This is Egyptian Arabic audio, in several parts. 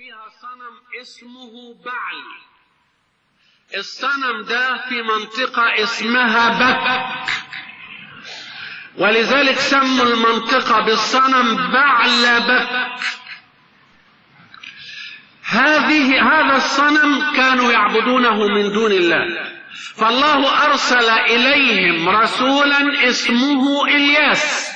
فيها صنم اسمه بعل الصنم ده في منطقة اسمها بك ولذلك سموا المنطقة بالصنم بعل بك هذه هذا الصنم كانوا يعبدونه من دون الله فالله أرسل إليهم رسولا اسمه إلياس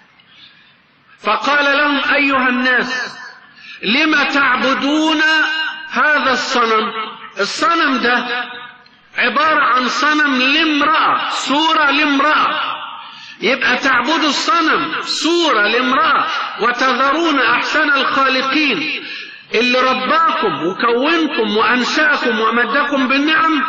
فقال لهم أيها الناس لم تعبدون هذا الصنم الصنم ده عبارة عن صنم لامرأة صورة لامرأة يبقى تعبدوا الصنم صورة لامرأة وتذرون أحسن الخالقين اللي رباكم وكونكم وأنشأكم ومدكم بالنعم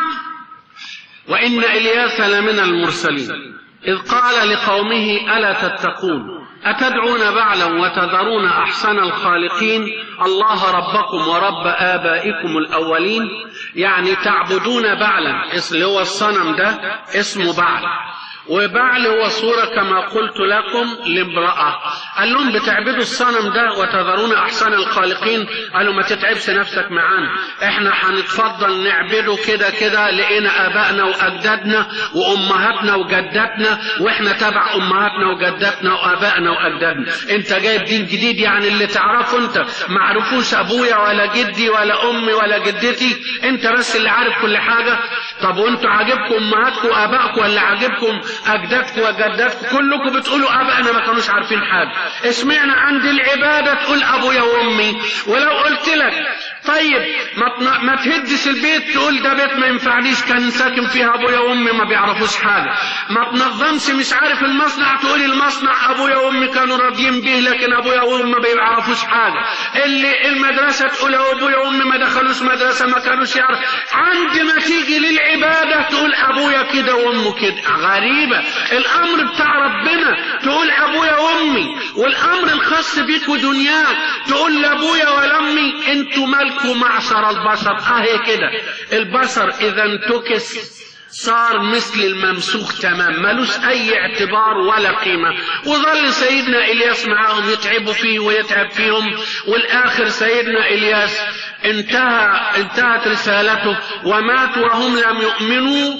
وإن إلياس لمن المرسلين إذ قال لقومه ألا تتقون أتدعون بعلا وتذرون أحسن الخالقين الله ربكم ورب آبائكم الأولين يعني تعبدون بعلا اللي هو الصنم ده اسمه بعل وبعل هو صورة كما قلت لكم لامرأة قال لهم بتعبدوا الصنم ده وتذرون أحسن الخالقين قالوا ما تتعبش نفسك معانا احنا هنتفضل نعبده كده كده لقينا آبائنا وأجدادنا وأمهاتنا وجداتنا واحنا تبع أمهاتنا وجداتنا وآبائنا وأجدادنا انت جايب دين جديد يعني اللي تعرفه انت ما عرفوش أبويا ولا جدي ولا أمي ولا جدتي انت بس اللي عارف كل حاجة طب وانتوا عاجبكم أمهاتكم وآبائكم ولا عاجبكم اجدادكم وجداتكم كلكم بتقولوا ابائنا ما كانوش عارفين حاجه اشمعنى عند العباده تقول ابويا وامي ولو قلت لك طيب ما, ما تهدش البيت تقول ده بيت ما ينفعنيش كان ساكن فيها ابويا وامي ما بيعرفوش حاجه ما تنظمش مش عارف المصنع تقول المصنع ابويا وامي كانوا راضيين به لكن ابويا وامي ما بيعرفوش حاجه اللي المدرسه تقول ابويا وامي ما دخلوش مدرسه ما كانوش يعرف عند ما تيجي للعباده تقول ابويا كده وامه كده غريبه الامر بتاع ربنا تقول ابويا وامي والامر الخاص بيك ودنياك تقول لابويا ولامي انتوا مالكوا معشر البشر اهي كده البشر اذا انتكس صار مثل الممسوخ تمام ملوش اي اعتبار ولا قيمة وظل سيدنا الياس معاهم يتعبوا فيه ويتعب فيهم والاخر سيدنا الياس انتهى انتهت رسالته ومات وهم لم يؤمنوا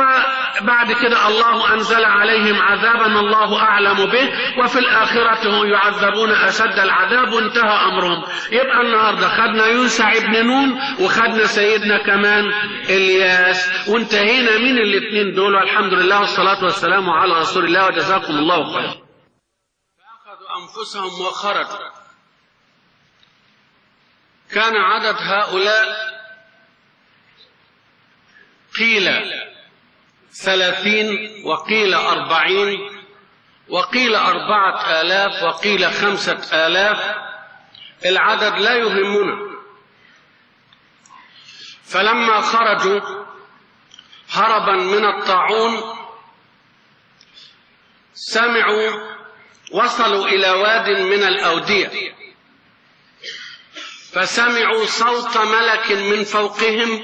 فبعد كده الله انزل عليهم عذابا الله اعلم به وفي الاخره هم يعذبون اشد العذاب وانتهى امرهم يبقى النهارده خدنا يوسع ابن نون وخدنا سيدنا كمان الياس وانتهينا من الاثنين دول والحمد لله والصلاه والسلام على رسول الله وجزاكم الله خيرا فاخذوا انفسهم وخرجوا كان عدد هؤلاء قيل ثلاثين وقيل أربعين وقيل أربعة آلاف وقيل خمسة آلاف العدد لا يهمنا فلما خرجوا هربا من الطاعون سمعوا وصلوا إلى واد من الأودية فسمعوا صوت ملك من فوقهم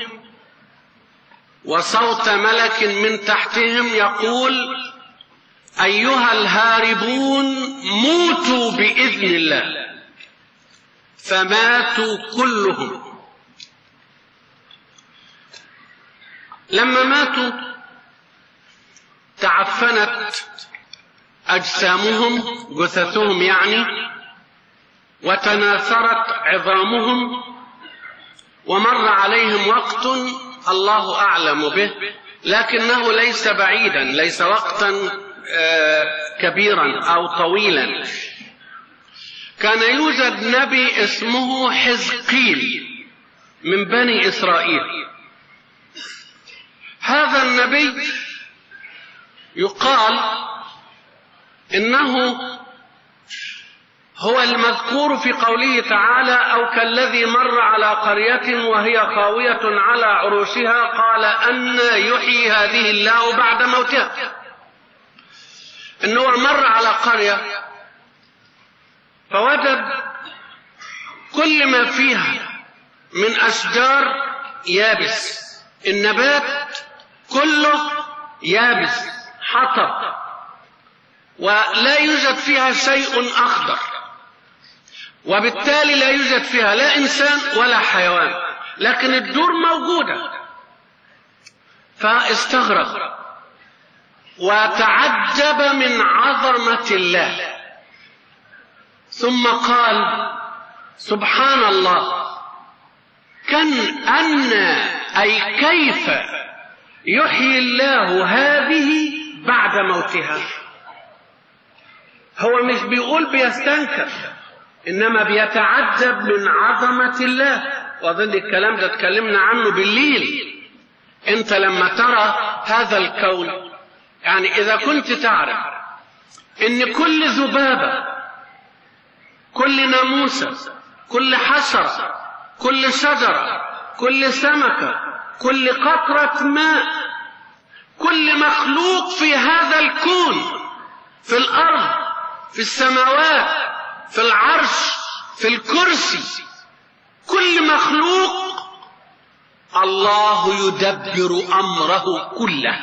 وصوت ملك من تحتهم يقول ايها الهاربون موتوا باذن الله فماتوا كلهم لما ماتوا تعفنت اجسامهم جثثهم يعني وتناثرت عظامهم ومر عليهم وقت الله اعلم به لكنه ليس بعيدا ليس وقتا كبيرا او طويلا كان يوجد نبي اسمه حزقيل من بني اسرائيل هذا النبي يقال انه هو المذكور في قوله تعالى او كالذي مر على قريه وهي خاويه على عروشها قال ان يحيي هذه الله بعد موتها انه مر على قريه فوجد كل ما فيها من اشجار يابس النبات كله يابس حطب ولا يوجد فيها شيء اخضر وبالتالي لا يوجد فيها لا إنسان ولا حيوان لكن الدور موجودة فاستغرب وتعجب من عظمة الله ثم قال سبحان الله كان أن أي كيف يحيي الله هذه بعد موتها هو مش بيقول بيستنكر إنما بيتعجب من عظمة الله وأظن الكلام ده اتكلمنا عنه بالليل أنت لما ترى هذا الكون يعني إذا كنت تعرف إن كل ذبابة كل ناموسة كل حشرة كل شجرة كل سمكة كل قطرة ماء كل مخلوق في هذا الكون في الأرض في السماوات في العرش في الكرسي كل مخلوق الله يدبر أمره كله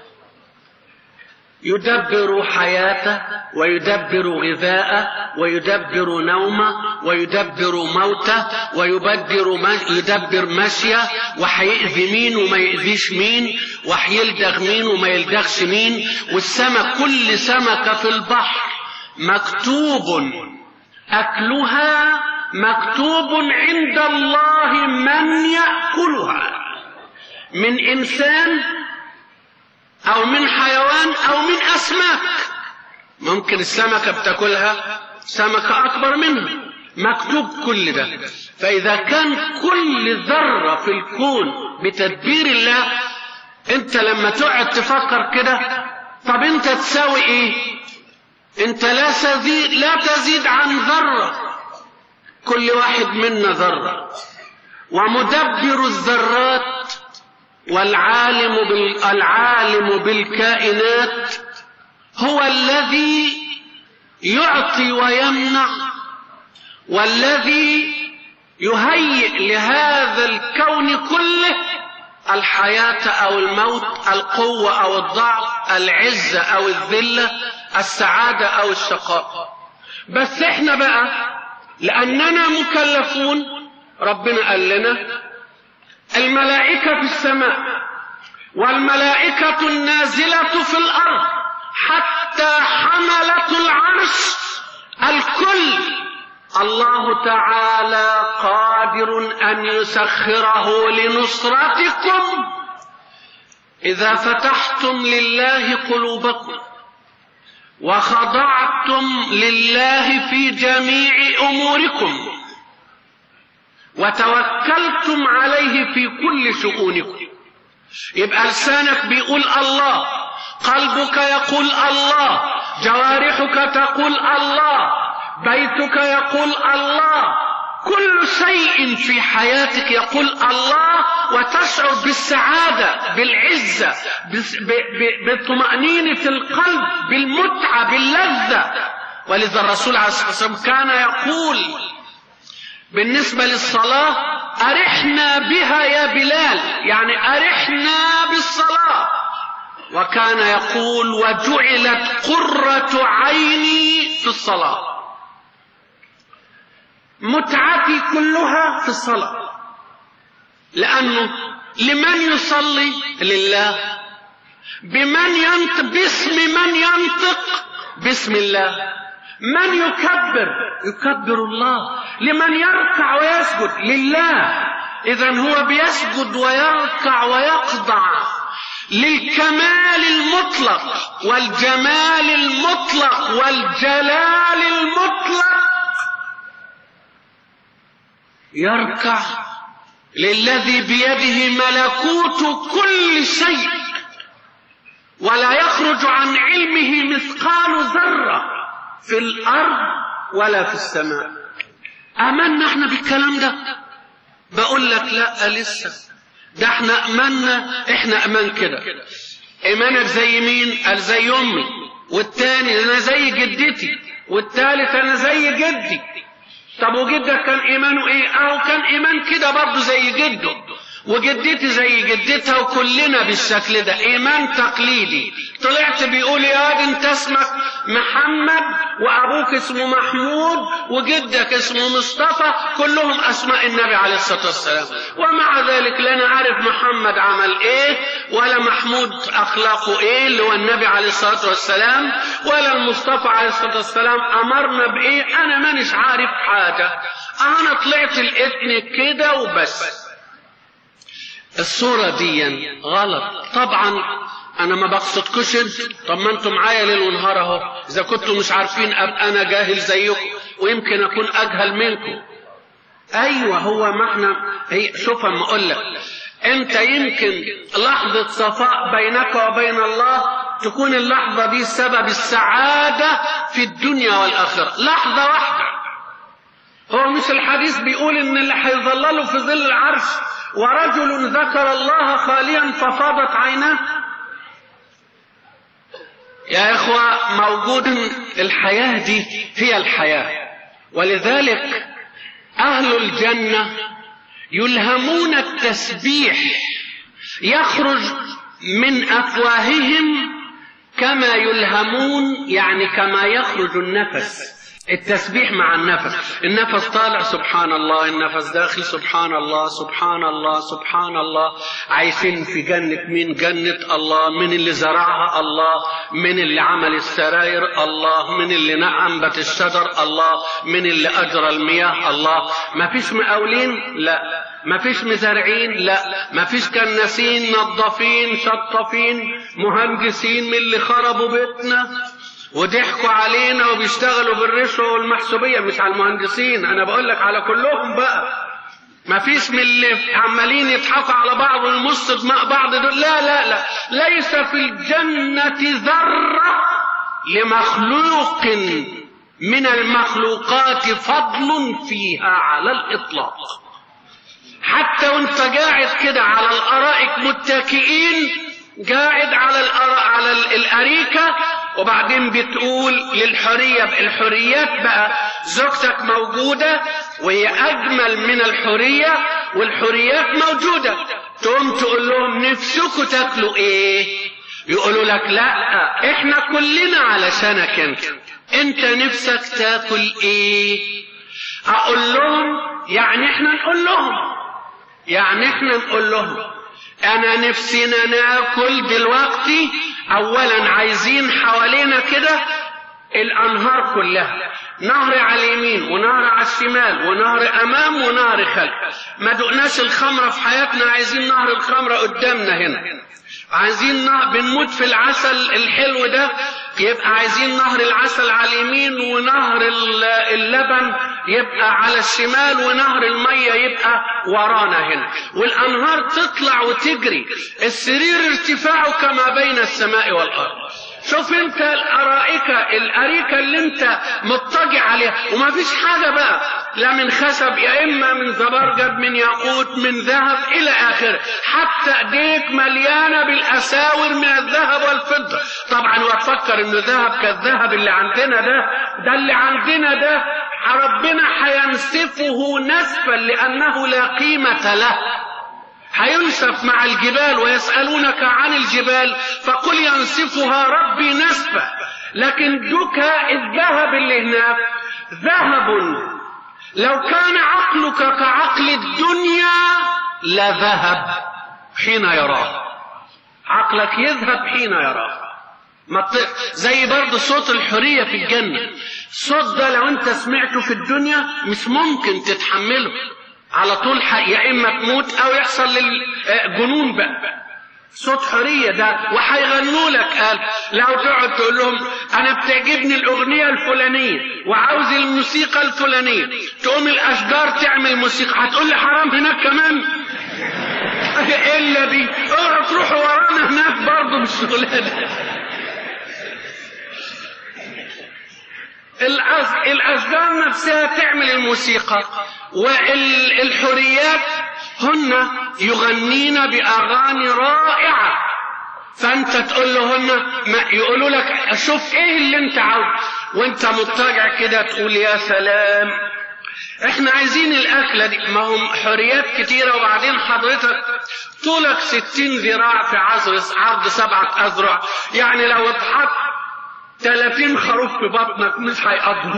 يدبر حياته ويدبر غذاءه ويدبر نومه ويدبر موته ويبدر يدبر مشيه وهيأذي مين وما يأذيش مين وهيلدغ مين وما يلدغش مين والسمك كل سمكة في البحر مكتوب أكلها مكتوب عند الله من يأكلها من إنسان أو من حيوان أو من أسماك ممكن السمكة بتاكلها سمكة أكبر منها مكتوب كل ده فإذا كان كل ذرة في الكون بتدبير الله أنت لما تقعد تفكر كده طب أنت تساوي إيه؟ أنت لا تزيد لا تزيد عن ذرة كل واحد منا ذرة ومدبر الذرات والعالم بال... العالم بالكائنات هو الذي يعطي ويمنع والذي يهيئ لهذا الكون كله الحياة أو الموت القوة أو الضعف العزة أو الذلة السعادة أو الشقاء بس احنا بقى لأننا مكلفون ربنا قال لنا الملائكة في السماء والملائكة النازلة في الأرض حتى حملة العرش الكل الله تعالى قادر أن يسخره لنصرتكم إذا فتحتم لله قلوبكم وخضعتم لله في جميع أموركم وتوكلتم عليه في كل شؤونكم يبقى لسانك بيقول الله قلبك يقول الله جوارحك تقول الله بيتك يقول الله كل شيء في حياتك يقول الله وتشعر بالسعادة بالعزة بطمأنينة القلب بالمتعة باللذة ولذا الرسول عليه الصلاة والسلام كان يقول بالنسبة للصلاة أرحنا بها يا بلال يعني أرحنا بالصلاة وكان يقول وجعلت قرة عيني في الصلاة متعتي كلها في الصلاة لأنه لمن يصلي لله بمن ينطق باسم من ينطق باسم الله من يكبر يكبر الله لمن يركع ويسجد لله اذا هو بيسجد ويركع ويخضع للكمال المطلق والجمال المطلق والجلال المطلق يركع للذي بيده ملكوت كل شيء ولا يخرج عن علمه مثقال ذره في الأرض ولا في السماء آمنا احنا بالكلام ده بقول لك لا لسه ده احنا أمنا احنا أمان كده إيمانك زي مين؟ قال زي أمي والتاني أنا زي جدتي والتالت أنا زي جدي طب وجدك كان إيمانه إيه؟ أهو كان إيمان كده برضه زي جده وجدتي زي جدتها وكلنا بالشكل ده ايمان تقليدي طلعت بيقول يا دي انت اسمك محمد وابوك اسمه محمود وجدك اسمه مصطفى كلهم اسماء النبي عليه الصلاه والسلام ومع ذلك لا نعرف محمد عمل ايه ولا محمود اخلاقه ايه اللي هو النبي عليه الصلاه والسلام ولا المصطفى عليه الصلاه والسلام امرنا بايه انا مانيش عارف حاجه انا طلعت الاتنك كده وبس الصورة دي غلط طبعا انا ما بقصدكوش انت طب ما انتم معايا ليل ونهار اهو اذا كنتم مش عارفين ابقى انا جاهل زيكم ويمكن اكون اجهل منكم ايوه هو ما احنا هي شوف اما اقول لك انت يمكن لحظة صفاء بينك وبين الله تكون اللحظة دي سبب السعادة في الدنيا والآخرة لحظة واحدة هو مش الحديث بيقول ان اللي هيظللوا في ظل العرش ورجل ذكر الله خاليا ففاضت عيناه يا إخوة موجود الحياة دي هي الحياة ولذلك أهل الجنة يلهمون التسبيح يخرج من أفواههم كما يلهمون يعني كما يخرج النفس التسبيح مع النفس النفس طالع سبحان الله النفس داخل سبحان الله سبحان الله سبحان الله عايشين في جنة مين جنة الله من اللي زرعها الله من اللي عمل السراير الله من اللي نعمبت الشجر الله من اللي أجرى المياه الله ما فيش مقاولين لا ما فيش مزارعين لا ما فيش كناسين نظافين شطافين مهندسين من اللي خربوا بيتنا وضحكوا علينا وبيشتغلوا بالرشوة والمحسوبية مش على المهندسين أنا بقول لك على كلهم بقى ما فيش من اللي عمالين يضحكوا على بعض ونمص دماء بعض دول لا لا لا ليس في الجنة ذرة لمخلوق من المخلوقات فضل فيها على الإطلاق حتى وانت قاعد كده على الأرائك متكئين قاعد على الأر... على الأريكة وبعدين بتقول للحرية الحريات بقى زوجتك موجودة وهي أجمل من الحرية والحريات موجودة تقوم تقول لهم نفسكم تاكلوا إيه؟ يقولوا لك لا إحنا كلنا علشانك أنت أنت نفسك تاكل إيه؟ أقول لهم يعني إحنا نقول لهم يعني إحنا نقول لهم انا نفسنا ناكل دلوقتي اولا عايزين حوالينا كده الانهار كلها نهر على اليمين ونهر على الشمال ونهر امام ونهر خلف ما دقناش الخمره في حياتنا عايزين نهر الخمره قدامنا هنا عايزين نهر بنموت في العسل الحلو ده يبقى عايزين نهر العسل على اليمين ونهر اللبن يبقى على الشمال ونهر المية يبقى ورانا هنا والأنهار تطلع وتجري السرير ارتفاعه كما بين السماء والأرض شوف انت الارائكة الاريكة اللي انت مضطجع عليها وما فيش حاجة بقى لا من خشب يا اما من زبرجد من ياقوت من ذهب الى اخره حتى ايديك مليانة بالاساور من الذهب والفضة طبعا وتفكر انه ذهب كالذهب اللي عندنا ده ده اللي عندنا ده ربنا هينسفه نسفا لانه لا قيمة له هينسف مع الجبال ويسألونك عن الجبال فقل ينسفها ربي نسفا لكن دكا الذهب اللي هناك ذهب لو كان عقلك كعقل الدنيا لذهب حين يراه عقلك يذهب حين يراه زي برضه صوت الحرية في الجنة الصوت ده لو انت سمعته في الدنيا مش ممكن تتحمله على طول يا اما تموت او يحصل للجنون بقى صوت حرية ده وهيغنوا لك قال لو تقعد تقول لهم انا بتعجبني الاغنية الفلانية وعاوز الموسيقى الفلانية تقوم الاشجار تعمل موسيقى هتقول لي حرام هناك كمان الا دي اوعوا تروحوا ورانا هناك برضه بالشغلانه الأشجار نفسها تعمل الموسيقى والحريات هن يغنين بأغاني رائعة فأنت تقول لهن ما يقولوا لك شوف إيه اللي أنت عاوز وأنت مضطجع كده تقول يا سلام احنا عايزين الاكلة دي ما هم حريات كتيرة وبعدين حضرتك طولك ستين ذراع في عرض عرض سبعة أذرع يعني لو اتحط تلاتين خروف في بطنك مش هيقضوك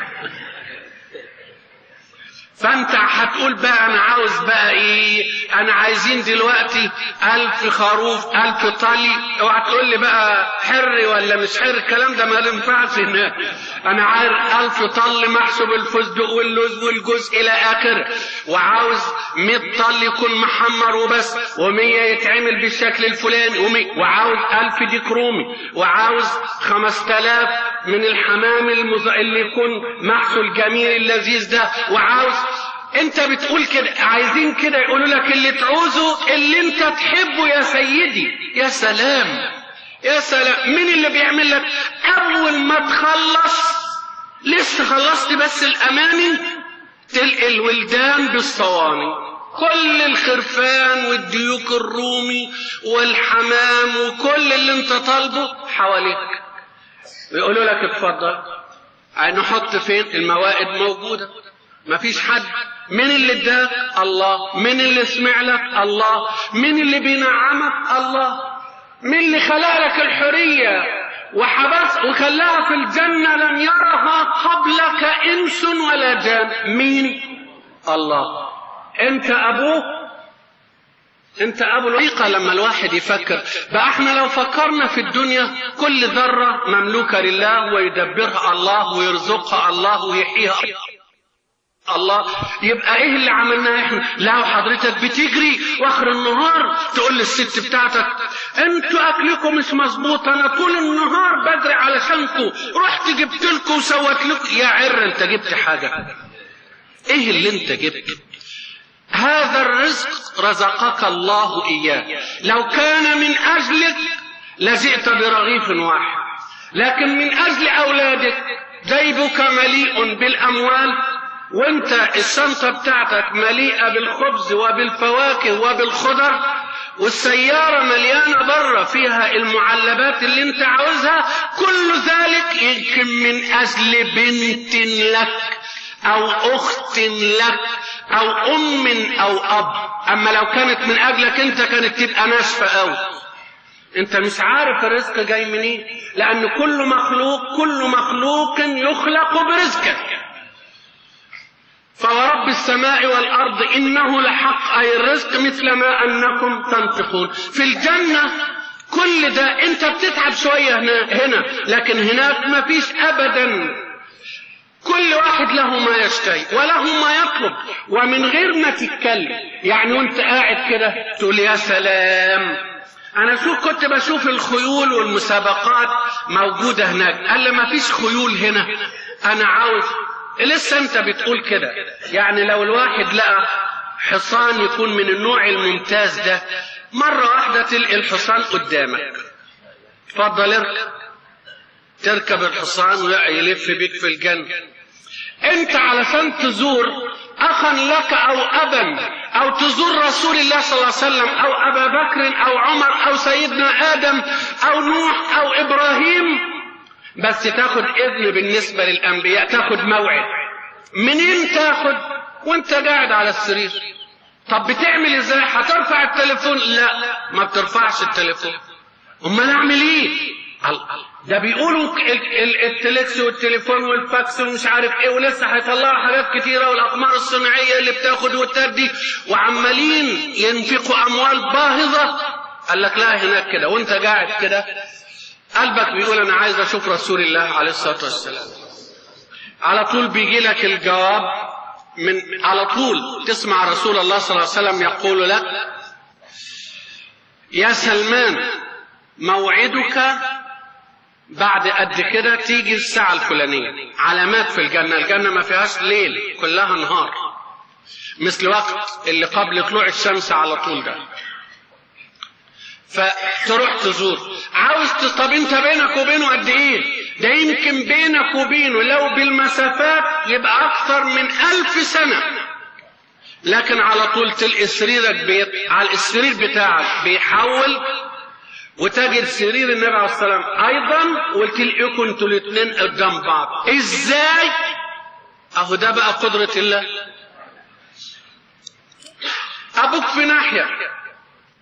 فانت هتقول بقى انا عاوز بقى ايه انا عايزين دلوقتي الف خروف الف طلي اوعى تقول لي بقى حر ولا مش حر الكلام ده ما ينفعش هناك انا عايز الف طل محسوب الفستق واللوز والجوز الى اخره وعاوز 100 طل يكون محمر وبس و100 يتعمل بالشكل الفلاني و100 وعاوز الف ديك رومي وعاوز 5000 من الحمام المز... اللي يكون محسو الجميل اللذيذ ده وعاوز انت بتقول كده عايزين كده يقولوا لك اللي تعوزه اللي انت تحبه يا سيدي يا سلام يا سلام مين اللي بيعمل لك اول ما تخلص لسه خلصت بس الاماني تلقي الولدان بالصواني كل الخرفان والديوك الرومي والحمام وكل اللي انت طالبه حواليك يقولوا لك اتفضل نحط فين الموائد موجوده مفيش حد مين اللي اداك الله مين اللي سمع لك الله مين اللي بينعمك الله مين اللي خلق لك الحريه وحبس وخلاها في الجنه لم يرها قبلك انس ولا جان مين الله انت ابوه انت ابو الحقيقة لما الواحد يفكر بقى احنا لو فكرنا في الدنيا كل ذرة مملوكة لله ويدبرها الله ويرزقها الله ويحييها الله يبقى ايه اللي عملناه احنا لا حضرتك بتجري واخر النهار تقول للست بتاعتك انتوا اكلكم مش مظبوط انا طول النهار بدري علشانكم رحت جبت لكم وسوت لكم يا عر انت جبت حاجه ايه اللي انت جبته هذا الرزق رزقك الله اياه لو كان من اجلك لجئت برغيف واحد لكن من اجل اولادك جيبك مليء بالاموال وانت الشنطه بتاعتك مليئه بالخبز وبالفواكه وبالخضر والسياره مليانه بره فيها المعلبات اللي انت عاوزها كل ذلك يمكن من اجل بنت لك او اخت لك او ام او اب اما لو كانت من اجلك انت كانت تبقى ناشفه قوي انت مش عارف الرزق جاي منين لان كل مخلوق كل مخلوق يخلق برزقه فورب السماء والارض انه لحق اي الرزق مثل ما انكم تنطقون في الجنه كل ده انت بتتعب شويه هنا, هنا لكن هناك ما فيش ابدا كل واحد له ما يشتهي وله ما يطلب ومن غير ما تتكلم يعني وانت قاعد كده تقول يا سلام انا شوف كنت بشوف الخيول والمسابقات موجودة هناك قال لي ما فيش خيول هنا انا عاوز لسه انت بتقول كده يعني لو الواحد لقى حصان يكون من النوع الممتاز ده مرة واحدة تلقي الحصان قدامك اتفضل اركب تركب الحصان ويلف بيك في الجنة انت علشان تزور اخا لك او ابا او تزور رسول الله صلى الله عليه وسلم او ابا بكر او عمر او سيدنا ادم او نوح او ابراهيم بس تاخد اذن بالنسبة للانبياء تاخد موعد منين تاخد وانت قاعد على السرير طب بتعمل ازاي هترفع التليفون لا ما بترفعش التليفون امال اعمل ايه ده بيقولوا التليكس والتليفون والفاكس ومش عارف ايه ولسه هيطلعوا حاجات كتيره والاقمار الصناعيه اللي بتاخد وتدي وعمالين ينفقوا اموال باهظه قال لك لا هناك كده وانت قاعد كده قلبك بيقول انا عايز اشوف رسول الله عليه الصلاه والسلام على طول بيجي لك الجواب من على طول تسمع رسول الله صلى الله عليه وسلم يقول لك يا سلمان موعدك بعد قد كده تيجي الساعة الفلانية علامات في الجنة الجنة ما فيهاش ليل كلها نهار مثل وقت اللي قبل طلوع الشمس على طول ده فتروح تزور عاوز طب انت بينك وبينه قد ايه ده يمكن بينك وبينه لو بالمسافات يبقى اكثر من الف سنة لكن على طول تلقي سريرك بيت على السرير بتاعك بيحول وتجد سرير النبي عليه الصلاه والسلام ايضا وتلاقيكم انتوا الاثنين قدام بعض ازاي اهو ده بقى قدره الله ابوك في ناحيه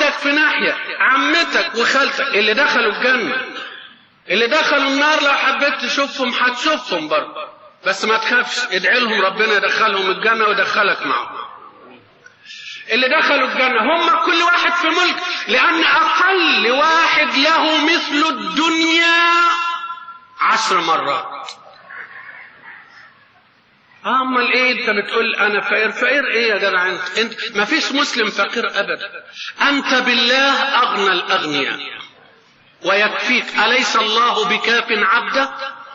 اختك في ناحية عمتك وخالتك اللي دخلوا الجنة اللي دخلوا النار لو حبيت تشوفهم هتشوفهم برضه بس ما تخافش ادعي لهم ربنا يدخلهم الجنة ويدخلك معهم اللي دخلوا الجنة هم كل واحد في ملك لأن أقل واحد له مثل الدنيا عشر مرات امال ايه انت بتقول انا فقير فقير ايه يا جدع انت انت ما فيش مسلم فقير ابدا انت بالله اغنى الاغنياء ويكفيك اليس الله بكاف عبده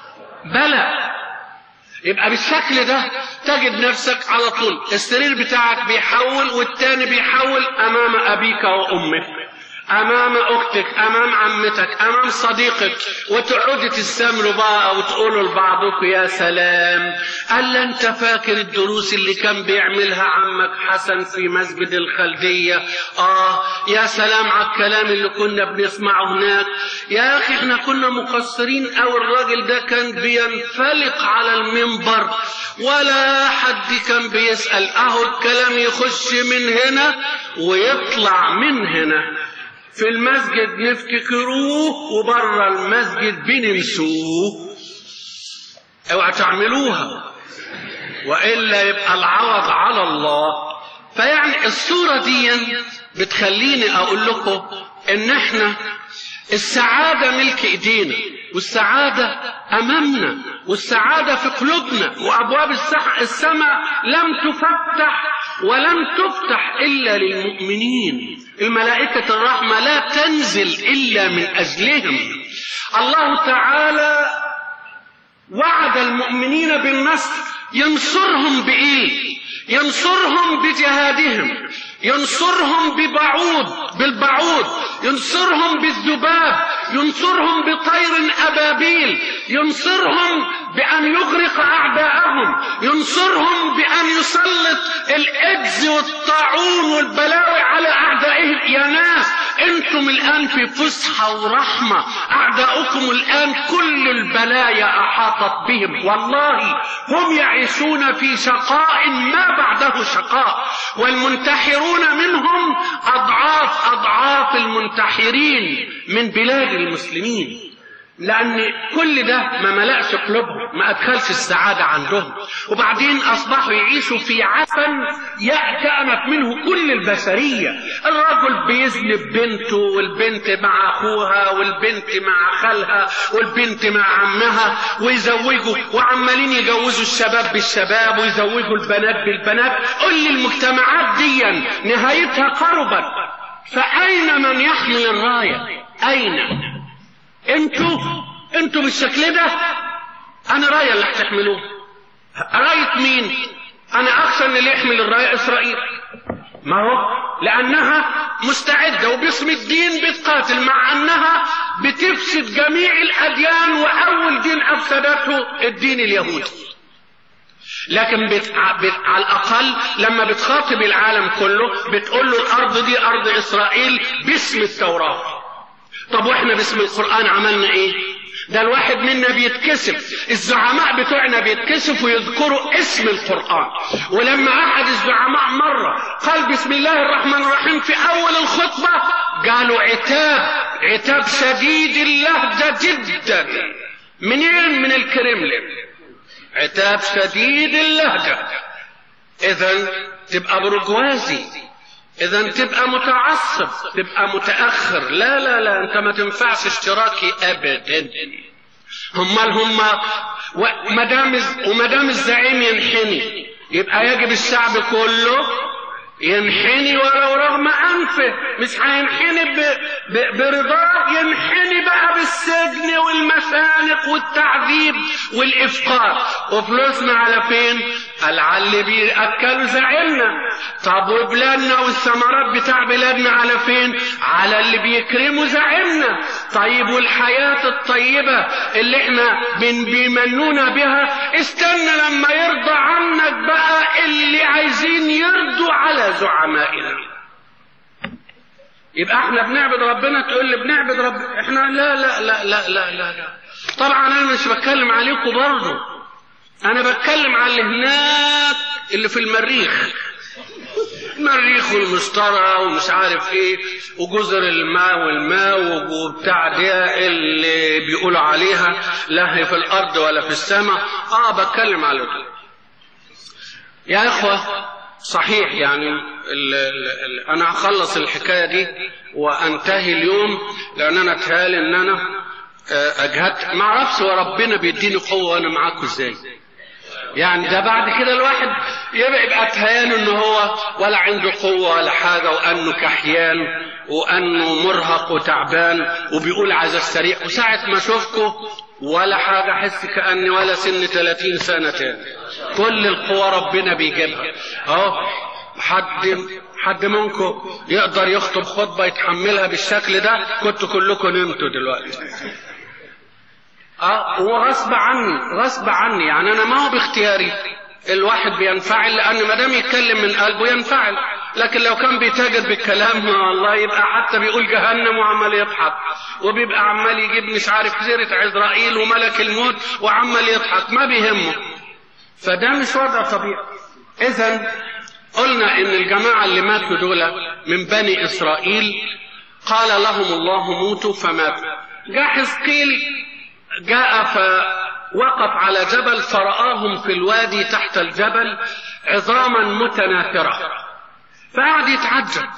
بلى يبقى بالشكل ده تجد نفسك على طول السرير بتاعك بيحول والتاني بيحول امام ابيك وامك امام اختك امام عمتك امام صديقك وتقعدوا تستمروا بقى وتقولوا لبعضكم يا سلام الا انت فاكر الدروس اللي كان بيعملها عمك حسن في مسجد الخلديه اه يا سلام على الكلام اللي كنا بنسمعه هناك يا اخي احنا كنا مقصرين او الراجل ده كان بينفلق على المنبر ولا حد كان بيسال اهو الكلام يخش من هنا ويطلع من هنا في المسجد نفتكروه وبره المسجد بننسوه اوعى تعملوها والا يبقى العوض على الله فيعني الصوره دي بتخليني اقول لكم ان احنا السعاده ملك ايدينا والسعاده امامنا والسعاده في قلوبنا وابواب السماء لم تفتح ولم تفتح الا للمؤمنين الملائكه الرحمه لا تنزل الا من اجلهم الله تعالى وعد المؤمنين بالنصر ينصرهم بايه ينصرهم بجهادهم ينصرهم ببعوض بالبعوض ينصرهم بالذباب ينصرهم بطير أبابيل ينصرهم بأن يغرق أعداءهم ينصرهم بأن يسلط الإجز والطاعون والبلاوي على أعدائهم يا ناس أنتم الآن في فسحة ورحمة أعداؤكم الآن كل البلايا أحاطت بهم والله هم يعيشون في شقاء ما بعده شقاء والمنتحرون منهم أضعاف أضعاف المنتحرين من بلاد المسلمين لأن كل ده ما ملأش قلوبهم ما أدخلش السعادة عندهم وبعدين أصبحوا يعيشوا في عفن يأتأنف منه كل البشرية الرجل بيذنب بنته والبنت مع أخوها والبنت مع خالها والبنت مع عمها ويزوجوا وعمالين يجوزوا الشباب بالشباب ويزوجوا البنات بالبنات قل لي المجتمعات دي نهايتها قربت فأين من يحمل الراية أين انتوا انتوا بالشكل ده انا رايه اللي هتحملوه رايه مين انا اخشى ان اللي يحمل الرايه اسرائيل ما هو لانها مستعده وباسم الدين بتقاتل مع انها بتفسد جميع الاديان واول دين افسدته الدين اليهودي لكن بت... بت... على الاقل لما بتخاطب العالم كله بتقول له الارض دي ارض اسرائيل باسم التوراه طب واحنا باسم القرآن عملنا ايه ده الواحد منا بيتكسف الزعماء بتوعنا بيتكسفوا يذكروا اسم القرآن ولما أحد الزعماء مرة قال بسم الله الرحمن الرحيم في أول الخطبة قالوا عتاب عتاب شديد اللهجة جدا منين من الكرملين عتاب شديد اللهجة إذا تبقى برجوازي اذا تبقى متعصب تبقى متاخر لا لا لا انت ما تنفعش اشتراكي ابدا امال هم وما دام وما دام الزعيم ينحني يبقى يجب الشعب كله ينحني ولو رغم انفه مش هينحني برضاه ينحني بقى بالسجن والمشانق والتعذيب والافقار وفلوسنا على فين قال على اللي بياكلوا زعلنا طب وبلادنا والثمرات بتاع بلادنا على فين على اللي بيكرموا زعلنا طيب والحياة الطيبة اللي احنا بن بيمنونا بها استنى لما يرضى عنك بقى اللي عايزين يرضوا على زعمائنا يبقى احنا بنعبد ربنا تقول لي بنعبد ربنا احنا لا لا لا لا لا لا, لا. طبعا انا مش بتكلم عليكم برضه انا بتكلم على اللي هناك اللي في المريخ المريخ والمشترى ومش عارف ايه وجزر الماء والماء وبتاع ده اللي بيقولوا عليها لا هي في الارض ولا في السماء اه بتكلم على ده يا اخوه صحيح يعني ال ال ال انا هخلص الحكايه دي وانتهي اليوم لان انا اتهيالي ان انا اجهدت ما اعرفش هو ربنا بيديني قوه وانا معاكم ازاي يعني ده بعد كده الواحد يبقى يبقى اتهياله ان هو ولا عنده قوه ولا حاجه وانه كحيان وانه مرهق وتعبان وبيقول عايز السريع وساعه ما اشوفكم ولا حاجه احس كاني ولا سن 30 سنه تاني كل القوى ربنا بيجيبها اهو حد حد منكم يقدر يخطب خطبه يتحملها بالشكل ده كنتوا كلكم نمتوا دلوقتي اه وغصب عني غصب عني يعني انا ما هو باختياري الواحد بينفعل لان ما دام يتكلم من قلبه ينفعل لكن لو كان بيتاجر بالكلام والله يبقى حتى بيقول جهنم وعمال يضحك وبيبقى عمال يجيب مش عارف سيرة عزرائيل وملك الموت وعمال يضحك ما بيهمه فده مش وضع طبيعي اذا قلنا ان الجماعة اللي ماتوا دول من بني اسرائيل قال لهم الله موتوا فماتوا جاء حزقيل جاء فوقف على جبل فرآهم في الوادي تحت الجبل عظاما متناثرة فقعد يتعجب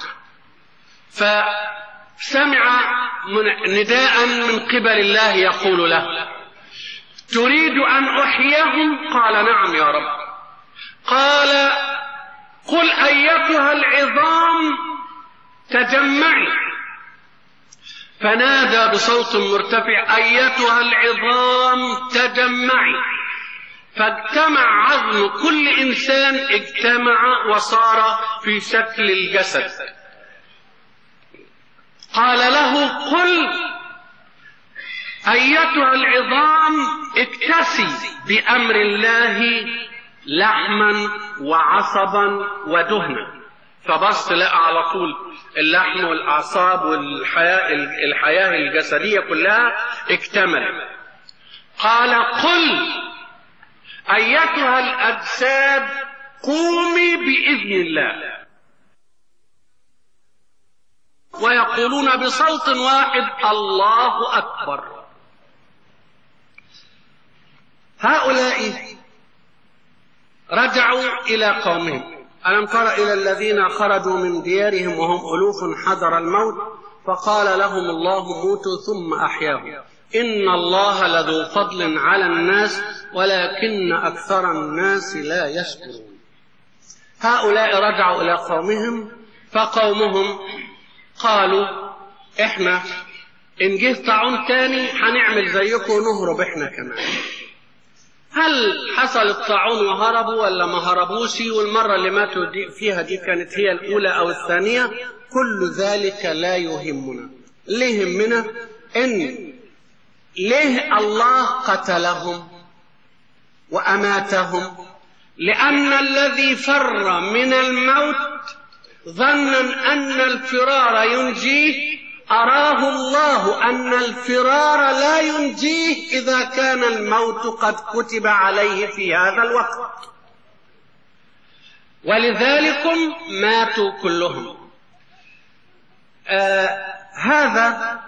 فسمع نداء من قبل الله يقول له تريد أن أحييهم قال نعم يا رب قال قل أيتها العظام تجمعي فنادى بصوت مرتفع ايتها العظام تجمعي فاجتمع عظم كل انسان اجتمع وصار في شكل الجسد قال له قل ايتها العظام اكتسي بامر الله لحما وعصبا ودهنا فبص لقى على طول اللحم والاعصاب والحياه الحياه الجسديه كلها اكتملت قال قل ايتها الاجساد قومي باذن الله ويقولون بصوت واحد الله اكبر هؤلاء رجعوا الى قومهم ألم تر إلى الذين خرجوا من ديارهم وهم ألوف حذر الموت فقال لهم الله موتوا ثم أحياهم إن الله لذو فضل على الناس ولكن أكثر الناس لا يشكرون هؤلاء رجعوا إلى قومهم فقومهم قالوا إحنا إن جه طاعون تاني هنعمل زيكم ونهرب إحنا كمان هل حصل الطاعون وهربوا ولا ما هربوش والمرة اللي ماتوا دي فيها دي كانت هي الأولى أو الثانية كل ذلك لا يهمنا ليه يهمنا إن ليه الله قتلهم وأماتهم لأن الذي فر من الموت ظنا أن الفرار ينجيه أراه الله أن الفرار لا ينجيه إذا كان الموت قد كتب عليه في هذا الوقت ولذلك ماتوا كلهم آه هذا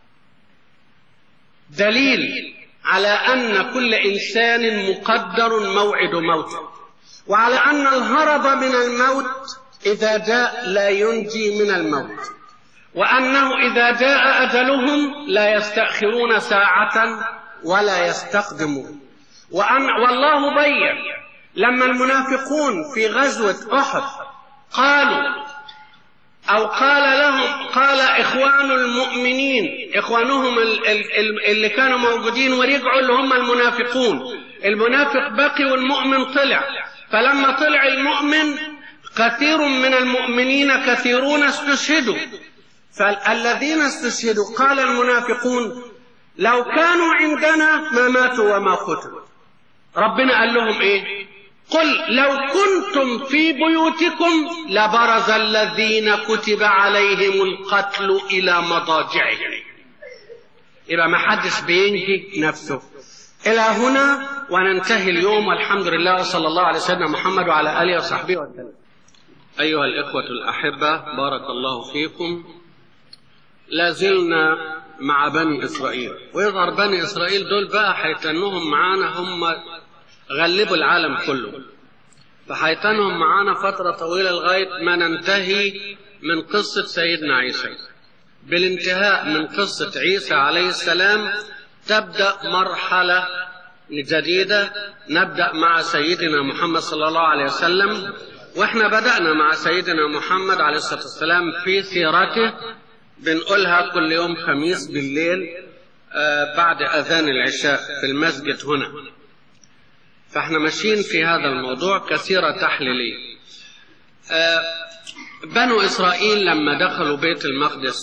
دليل على أن كل إنسان مقدر موعد موته وعلى أن الهرب من الموت إذا جاء لا ينجي من الموت وأنه إذا جاء أجلهم لا يستأخرون ساعة ولا يستقدمون وأن والله بين لما المنافقون في غزوة أحد قالوا أو قال لهم قال إخوان المؤمنين إخوانهم اللي كانوا موجودين ورجعوا اللي هم المنافقون المنافق بقي والمؤمن طلع فلما طلع المؤمن كثير من المؤمنين كثيرون استشهدوا فالذين استشهدوا قال المنافقون لو كانوا عندنا ما ماتوا وما قتلوا ربنا قال لهم ايه قل لو كنتم في بيوتكم لبرز الذين كتب عليهم القتل الى مضاجعهم يبقى ما حدش بينجي نفسه الى هنا وننتهي اليوم والحمد لله وصلى الله على سيدنا محمد وعلى اله وصحبه وسلم أيها الإخوة الأحبة بارك الله فيكم لا زلنا مع بني إسرائيل ويظهر بني إسرائيل دول بقى حيتنهم معانا هم غلبوا العالم كله فحيتنهم معانا فترة طويلة لغاية ما ننتهي من قصة سيدنا عيسى بالانتهاء من قصة عيسى عليه السلام تبدأ مرحلة جديدة نبدأ مع سيدنا محمد صلى الله عليه وسلم واحنا بدأنا مع سيدنا محمد عليه الصلاة والسلام في سيرته بنقولها كل يوم خميس بالليل آه بعد أذان العشاء في المسجد هنا فاحنا ماشيين في هذا الموضوع كثيرة تحليلية آه بنو إسرائيل لما دخلوا بيت المقدس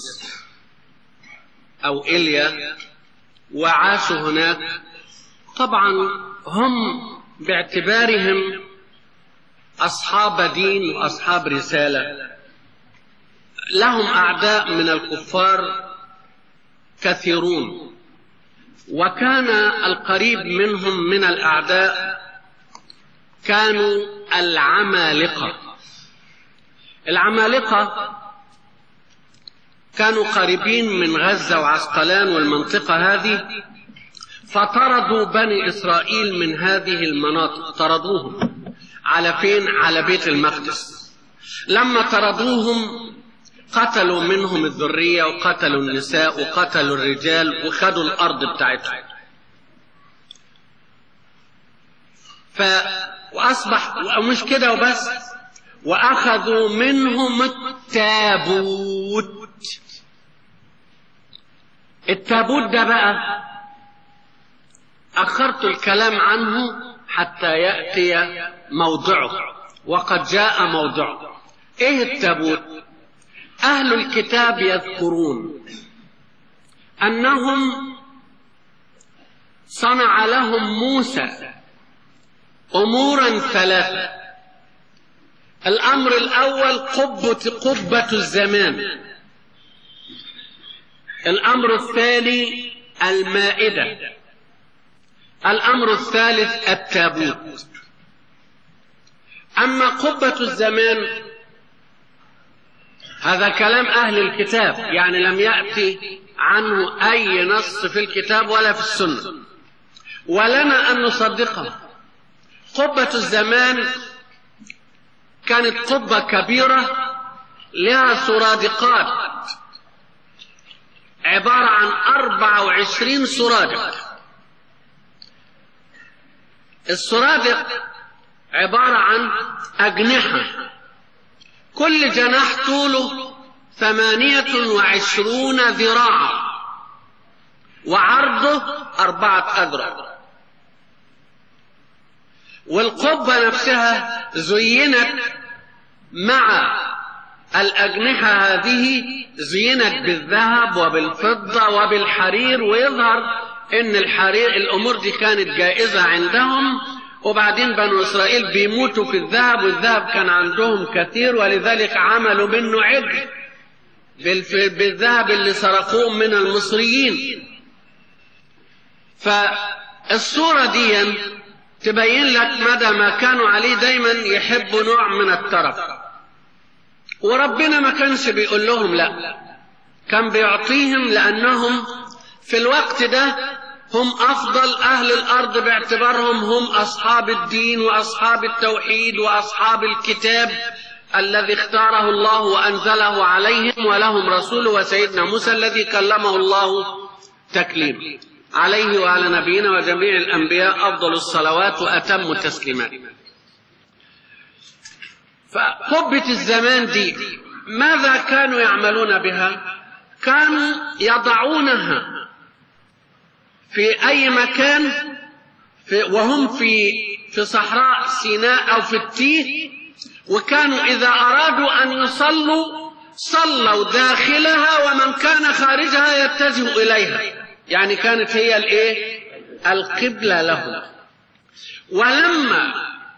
أو إليا وعاشوا هناك طبعا هم باعتبارهم أصحاب دين وأصحاب رسالة لهم أعداء من الكفار كثيرون وكان القريب منهم من الأعداء كانوا العمالقة العمالقة كانوا قريبين من غزة وعسقلان والمنطقة هذه فطردوا بني إسرائيل من هذه المناطق طردوهم على فين على بيت المقدس لما طردوهم قتلوا منهم الذرية وقتلوا النساء وقتلوا الرجال وخدوا الأرض بتاعتهم ف وأصبح ومش كده وبس وأخذوا منهم التابوت التابوت ده بقى أخرت الكلام عنه حتى يأتي موضعه وقد جاء موضعه إيه التابوت أهل الكتاب يذكرون أنهم صنع لهم موسى أمورا ثلاثة الأمر الأول قبة قبة الزمان الأمر الثاني المائدة الأمر الثالث التابوت أما قبة الزمان هذا كلام أهل الكتاب يعني لم يأتي عنه أي نص في الكتاب ولا في السنة ولنا أن نصدقه قبة الزمان كانت قبة كبيرة لها سرادقات عبارة عن أربعة وعشرين سرادق السرادق عبارة عن أجنحة كل جناح طوله ثمانية وعشرون ذراعا وعرضه أربعة أذرع والقبة نفسها زينت مع الأجنحة هذه زينت بالذهب وبالفضة وبالحرير ويظهر إن الحرير الأمور دي كانت جائزة عندهم وبعدين بنو إسرائيل بيموتوا في الذهب والذهب كان عندهم كثير ولذلك عملوا منه عجل بالذهب اللي سرقوه من المصريين فالصورة دي تبين لك مدى ما كانوا عليه دايما يحبوا نوع من الترف وربنا ما كانش بيقول لهم لا كان بيعطيهم لأنهم في الوقت ده هم أفضل أهل الأرض باعتبارهم هم أصحاب الدين وأصحاب التوحيد وأصحاب الكتاب الذي اختاره الله وأنزله عليهم ولهم رسول وسيدنا موسى الذي كلمه الله تكليم عليه وعلى نبينا وجميع الأنبياء أفضل الصلوات وأتم التسليمات فقبة الزمان دي ماذا كانوا يعملون بها كانوا يضعونها في أي مكان في وهم في في صحراء سيناء أو في التيه وكانوا إذا أرادوا أن يصلوا صلوا داخلها ومن كان خارجها يتجه إليها يعني كانت هي الإيه القبلة لهم ولما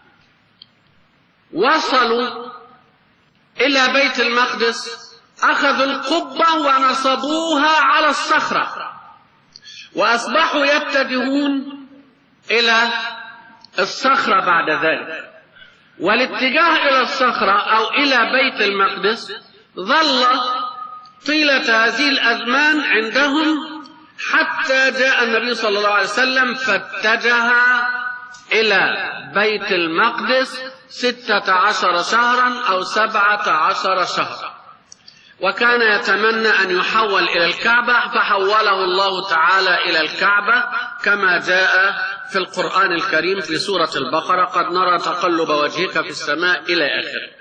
وصلوا إلى بيت المقدس أخذوا القبة ونصبوها على الصخرة وأصبحوا يتجهون إلى الصخرة بعد ذلك والاتجاه إلى الصخرة أو إلى بيت المقدس ظل طيلة هذه الأزمان عندهم حتى جاء النبي صلى الله عليه وسلم فاتجه إلى بيت المقدس ستة عشر شهرا أو سبعة عشر شهرا وكان يتمنى أن يحول إلى الكعبة فحوله الله تعالى إلى الكعبة كما جاء في القرآن الكريم في سورة البقرة قد نرى تقلب وجهك في السماء إلى آخره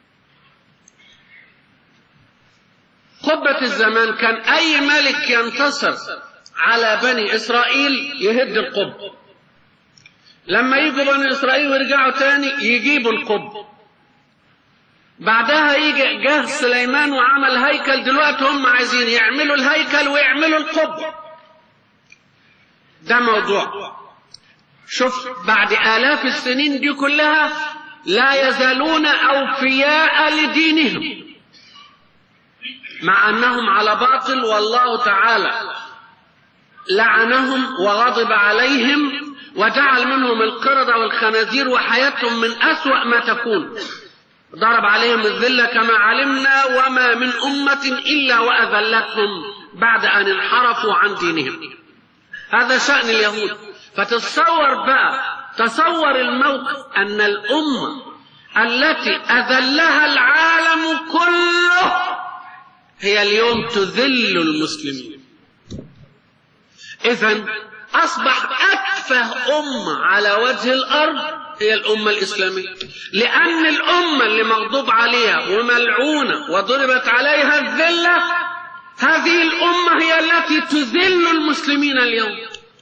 قبة الزمان كان أي ملك ينتصر على بني إسرائيل يهد القب لما يجوا بني إسرائيل ويرجعوا تاني يجيبوا القب بعدها يجي جه سليمان وعمل هيكل دلوقتي هم عايزين يعملوا الهيكل ويعملوا القب ده موضوع شوف بعد آلاف السنين دي كلها لا يزالون أوفياء لدينهم مع أنهم على باطل والله تعالى لعنهم وغضب عليهم وجعل منهم القردة والخنازير وحياتهم من أسوأ ما تكون ضرب عليهم الذلة كما علمنا وما من أمة إلا وأذلتهم بعد أن انحرفوا عن دينهم هذا شأن اليهود فتصور بقى تصور الموقف أن الأمة التي أذلها العالم كله هي اليوم تذل المسلمين إذا أصبح أتفه أمة على وجه الأرض هي الأمة الإسلامية لأن الأمة اللي مغضوب عليها وملعونة وضربت عليها الذلة هذه الأمة هي التي تذل المسلمين اليوم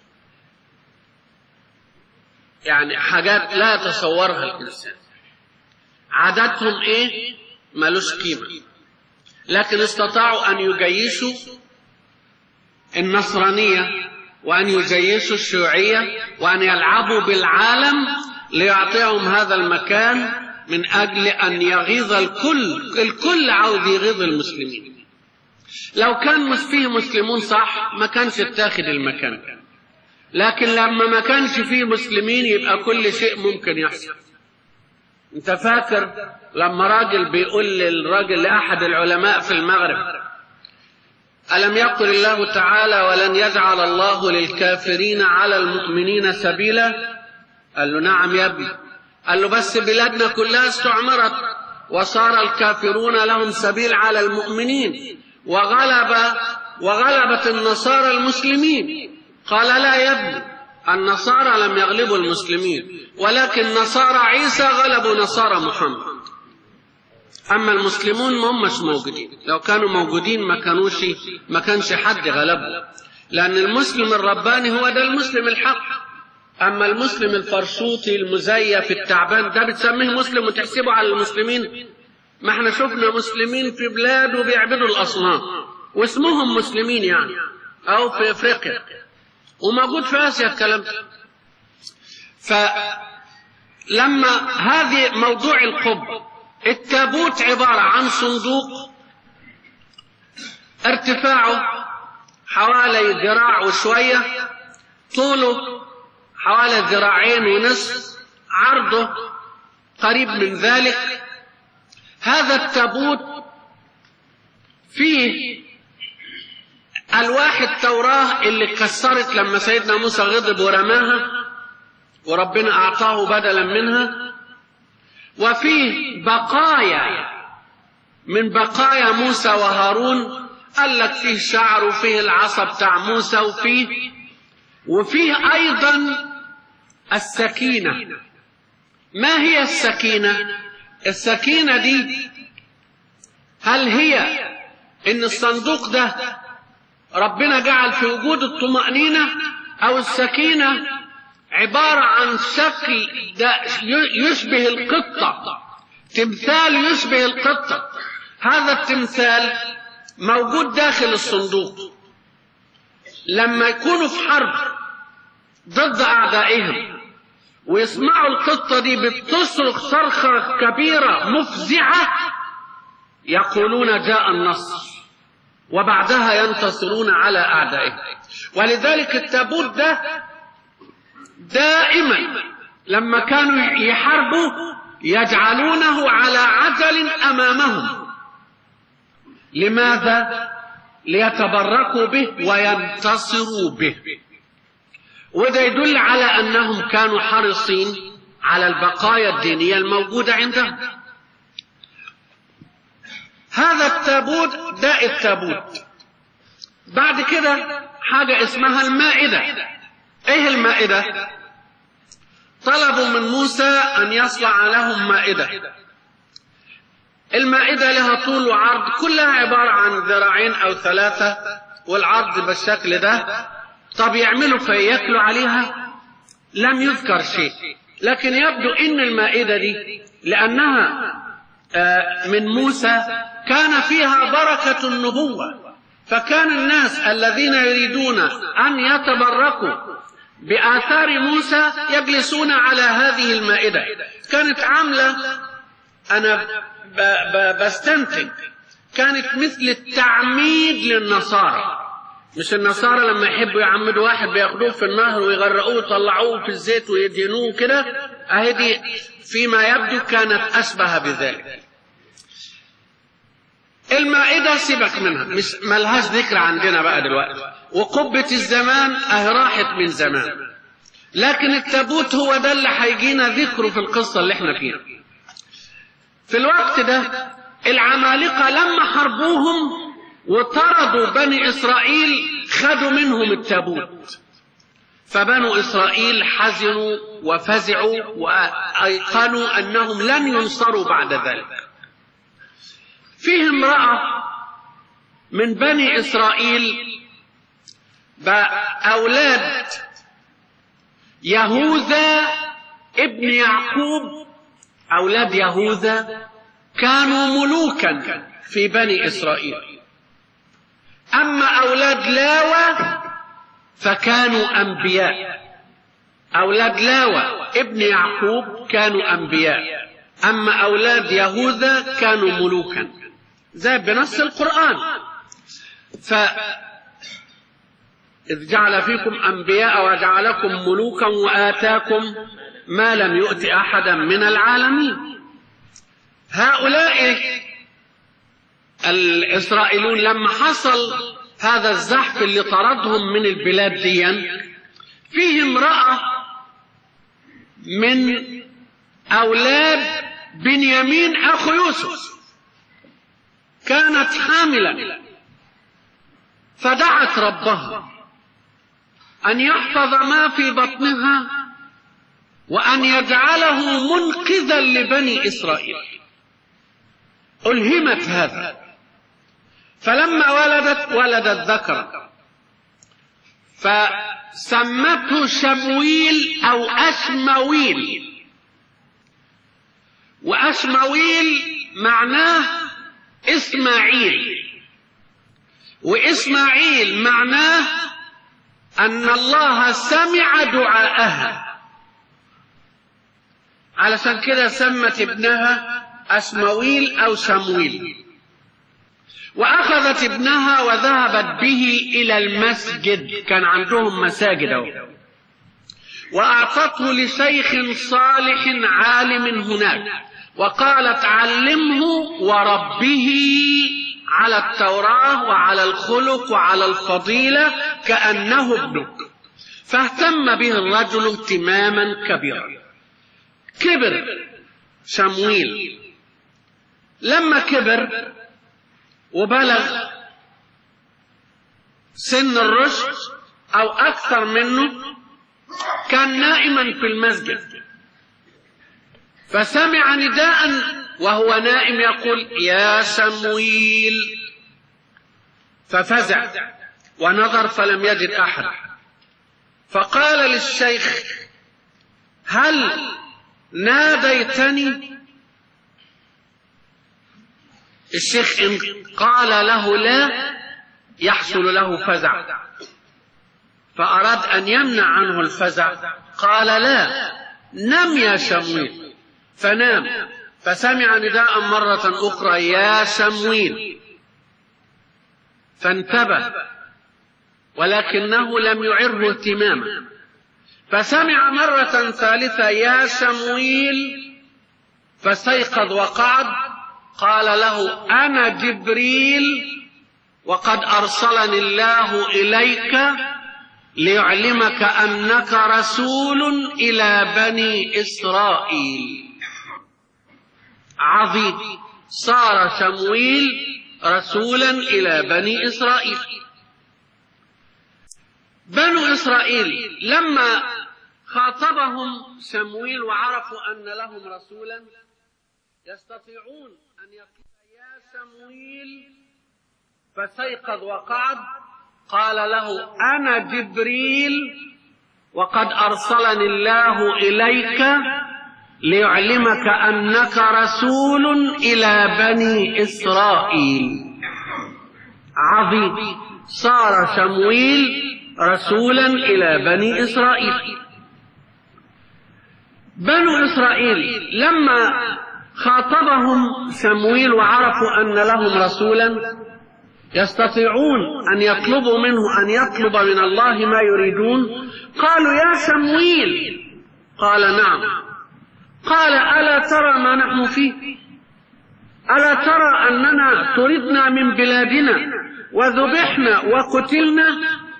يعني حاجات لا يتصورها الإنسان عاداتهم إيه ملوش قيمة لكن استطاعوا أن يجيشوا النصرانية وأن يجيشوا الشيوعية وأن يلعبوا بالعالم ليعطيهم هذا المكان من أجل أن يغيظ الكل الكل عاوز يغيظ المسلمين لو كان فيه مسلمون صح ما كانش اتاخد المكان لكن لما ما كانش فيه مسلمين يبقى كل شيء ممكن يحصل انت فاكر لما راجل بيقول للراجل لأحد العلماء في المغرب ألم يقل الله تعالى ولن يجعل الله للكافرين على المؤمنين سبيلا قال له نعم يا ابني قال له بس بلادنا كلها استعمرت وصار الكافرون لهم سبيل على المؤمنين وغلب وغلبت النصارى المسلمين قال لا يا ابني النصارى لم يغلبوا المسلمين ولكن نصارى عيسى غلبوا نصارى محمد أما المسلمون ما همش موجودين لو كانوا موجودين ما كانوش ما كانش حد غلبهم لأن المسلم الرباني هو ده المسلم الحق أما المسلم الفرشوطي المزيف التعبان ده بتسميه مسلم وتحسبه على المسلمين ما احنا شفنا مسلمين في بلاد وبيعبدوا الأصنام واسمهم مسلمين يعني أو في أفريقيا وموجود في آسيا الكلام ده فلما هذه موضوع القب التابوت عبارة عن صندوق ارتفاعه حوالي ذراع وشوية طوله حوالي ذراعين ونصف عرضه قريب من ذلك هذا التابوت فيه ألواح التوراة اللي اتكسرت لما سيدنا موسى غضب ورماها وربنا أعطاه بدلا منها وفيه بقايا من بقايا موسى وهارون قال لك فيه شعر وفيه العصا بتاع موسى وفيه وفيه أيضا السكينة ما هي السكينة السكينة دي هل هي ان الصندوق ده ربنا جعل في وجود الطمأنينة او السكينة عبارة عن شكل ده يشبه القطة تمثال يشبه القطة هذا التمثال موجود داخل الصندوق لما يكونوا في حرب ضد أعدائهم ويسمعوا القطة دي بتصرخ صرخة كبيرة مفزعة يقولون جاء النصر وبعدها ينتصرون على أعدائهم ولذلك التابوت ده دائما لما كانوا يحاربوا يجعلونه على عجل أمامهم لماذا؟ ليتبركوا به وينتصروا به وده يدل على أنهم كانوا حريصين على البقايا الدينية الموجودة عندهم هذا التابوت ده التابوت بعد كده حاجة اسمها المائدة ايه المائدة طلبوا من موسى ان يصنع لهم مائدة المائدة لها طول وعرض كلها عبارة عن ذراعين او ثلاثة والعرض بالشكل ده طب يعملوا فياكلوا عليها لم يذكر شيء لكن يبدو ان المائدة دي لانها من موسى كان فيها بركة النبوة فكان الناس الذين يريدون أن يتبركوا بآثار موسى يجلسون على هذه المائدة كانت عاملة أنا ب ب بستنتج كانت مثل التعميد للنصارى مش النصارى لما يحبوا يعمدوا واحد بياخدوه في النهر ويغرقوه ويطلعوه في الزيت ويدينوه كده اهي دي فيما يبدو كانت اشبه بذلك المائدة سيبك منها مش ملهاش ذكر عندنا بقى دلوقتي وقبة الزمان اهي راحت من زمان لكن التابوت هو ده اللي هيجينا ذكره في القصة اللي احنا فيها في الوقت ده العمالقة لما حربوهم وطردوا بني إسرائيل خدوا منهم التابوت فبنو إسرائيل حزنوا وفزعوا وأيقنوا أنهم لن ينصروا بعد ذلك فيه امرأة من بني إسرائيل أولاد يهوذا ابن يعقوب أولاد يهوذا كانوا ملوكا في بني إسرائيل أما أولاد لاوى فكانوا أنبياء أولاد لاوى ابن يعقوب كانوا أنبياء أما أولاد يهوذا كانوا ملوكا زي بنص القرآن ف إذ جعل فيكم أنبياء وجعلكم ملوكا وآتاكم ما لم يؤت أحدا من العالمين هؤلاء الإسرائيليون لما حصل هذا الزحف اللي طردهم من البلاد دي فيه امرأة من أولاد بنيامين أخو يوسف كانت حاملا فدعت ربها أن يحفظ ما في بطنها وأن يجعله منقذا لبني إسرائيل ألهمت هذا فلما ولدت ولدت ذكرا فسمته شمويل أو أشمويل وأشمويل معناه إسماعيل وإسماعيل معناه أن الله سمع دعاءها علشان كده سمت ابنها أسمويل أو سمويل وأخذت ابنها وذهبت به إلى المسجد كان عندهم مساجد أو وأعطته لشيخ صالح عالم هناك وقالت علمه وربه على التوراة وعلى الخلق وعلى الفضيلة كأنه ابنك فاهتم به الرجل اهتماما كبيرا كبر شمويل لما كبر وبلغ سن الرشد او اكثر منه كان نائما في المسجد فسمع نداء وهو نائم يقول يا سمويل ففزع ونظر فلم يجد احد فقال للشيخ هل ناديتني الشيخ إن قال له لا يحصل له فزع فأراد أن يمنع عنه الفزع قال لا نم يا شمويل فنام فسمع نداء مرة أخرى يا شمويل فانتبه ولكنه لم يعره اهتماما فسمع مرة ثالثة يا شمويل فاستيقظ وقعد قال له أنا جبريل وقد أرسلني الله إليك ليعلمك أنك رسول إلى بني إسرائيل عظيم صار شمويل رسولا إلى بني إسرائيل بنو إسرائيل لما خاطبهم شمويل وعرفوا أن لهم رسولا يستطيعون أن يقول يا شمويل فاستيقظ وقعد قال له أنا جبريل وقد أرسلني الله إليك ليعلمك أنك رسول إلى بني إسرائيل عظيم صار شمويل رسولا إلى بني إسرائيل بنو إسرائيل لما خاطبهم شمويل وعرفوا أن لهم رسولا يستطيعون أن يطلبوا منه أن يطلب من الله ما يريدون قالوا يا شمويل قال نعم قال ألا ترى ما نحن فيه ألا ترى أننا طردنا من بلادنا وذبحنا وقتلنا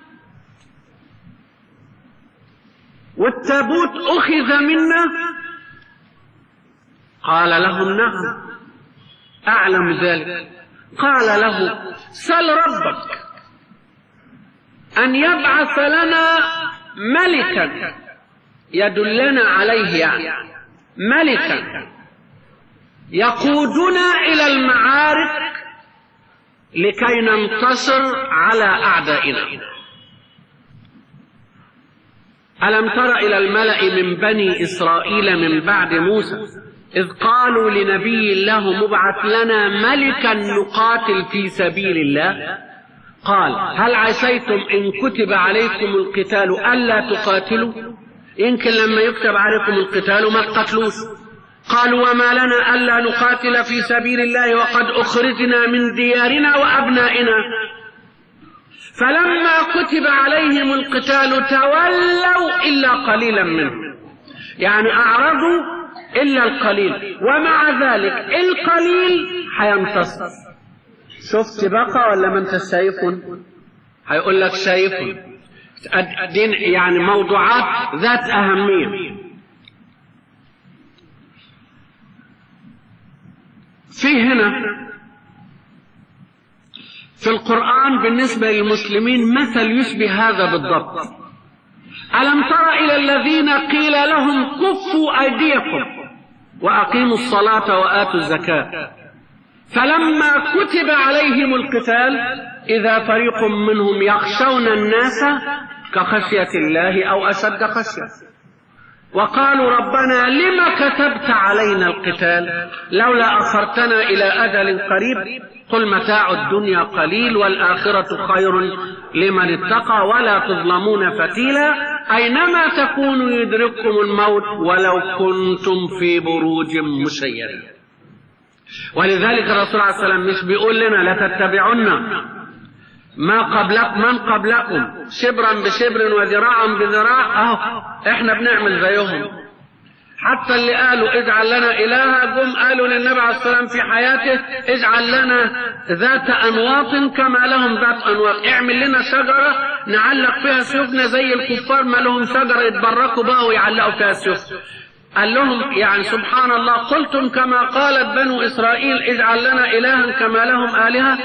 والتابوت أخذ منا قال لهم نعم أعلم ذلك قال له سل ربك أن يبعث لنا ملكا يدلنا عليه يعني ملكا يقودنا إلى المعارك لكي ننتصر على أعدائنا ألم تر إلى الملأ من بني إسرائيل من بعد موسى إذ قالوا لنبي الله مبعث لنا ملكا نقاتل في سبيل الله قال هل عسيتم إن كتب عليكم القتال ألا تقاتلوا يمكن لما يكتب عليكم القتال ما تقتلوش قالوا وما لنا ألا نقاتل في سبيل الله وقد أخرجنا من ديارنا وأبنائنا فلما كتب عليهم القتال تولوا إلا قليلا منهم يعني أعرضوا إلا القليل ومع ذلك القليل هينتصر شفت بقى ولا ما انت شايفهم هيقول لك شايفهم دين يعني موضوعات ذات أهمية في هنا في القرآن بالنسبة للمسلمين مثل يشبه هذا بالضبط ألم تر إلى الذين قيل لهم كفوا أيديكم وأقيموا الصلاة وآتوا الزكاة فلما كتب عليهم القتال إذا فريق منهم يخشون الناس كخشية الله أو أشد خشية وقالوا ربنا لم كتبت علينا القتال لولا أخرتنا إلى أجل قريب قل متاع الدنيا قليل والآخرة خير لمن اتقى ولا تظلمون فتيلا أينما تكونوا يدرككم الموت ولو كنتم في بروج مشيدة ولذلك الرسول عليه السلام مش بيقول لنا لتتبعن ما قبلك من قبلكم شبرا بشبر وذراعا بذراع اهو احنا بنعمل زيهم حتى اللي قالوا اجعل لنا إلها جم قالوا للنبي عليه السلام في حياته اجعل لنا ذات أنواط كما لهم ذات أنواط اعمل لنا شجرة نعلق فيها سيوفنا زي الكفار ما لهم شجرة يتبركوا بقى ويعلقوا فيها سيوف قال لهم يعني سبحان الله قلتم كما قالت بنو إسرائيل اجعل لنا إلها كما لهم آلهة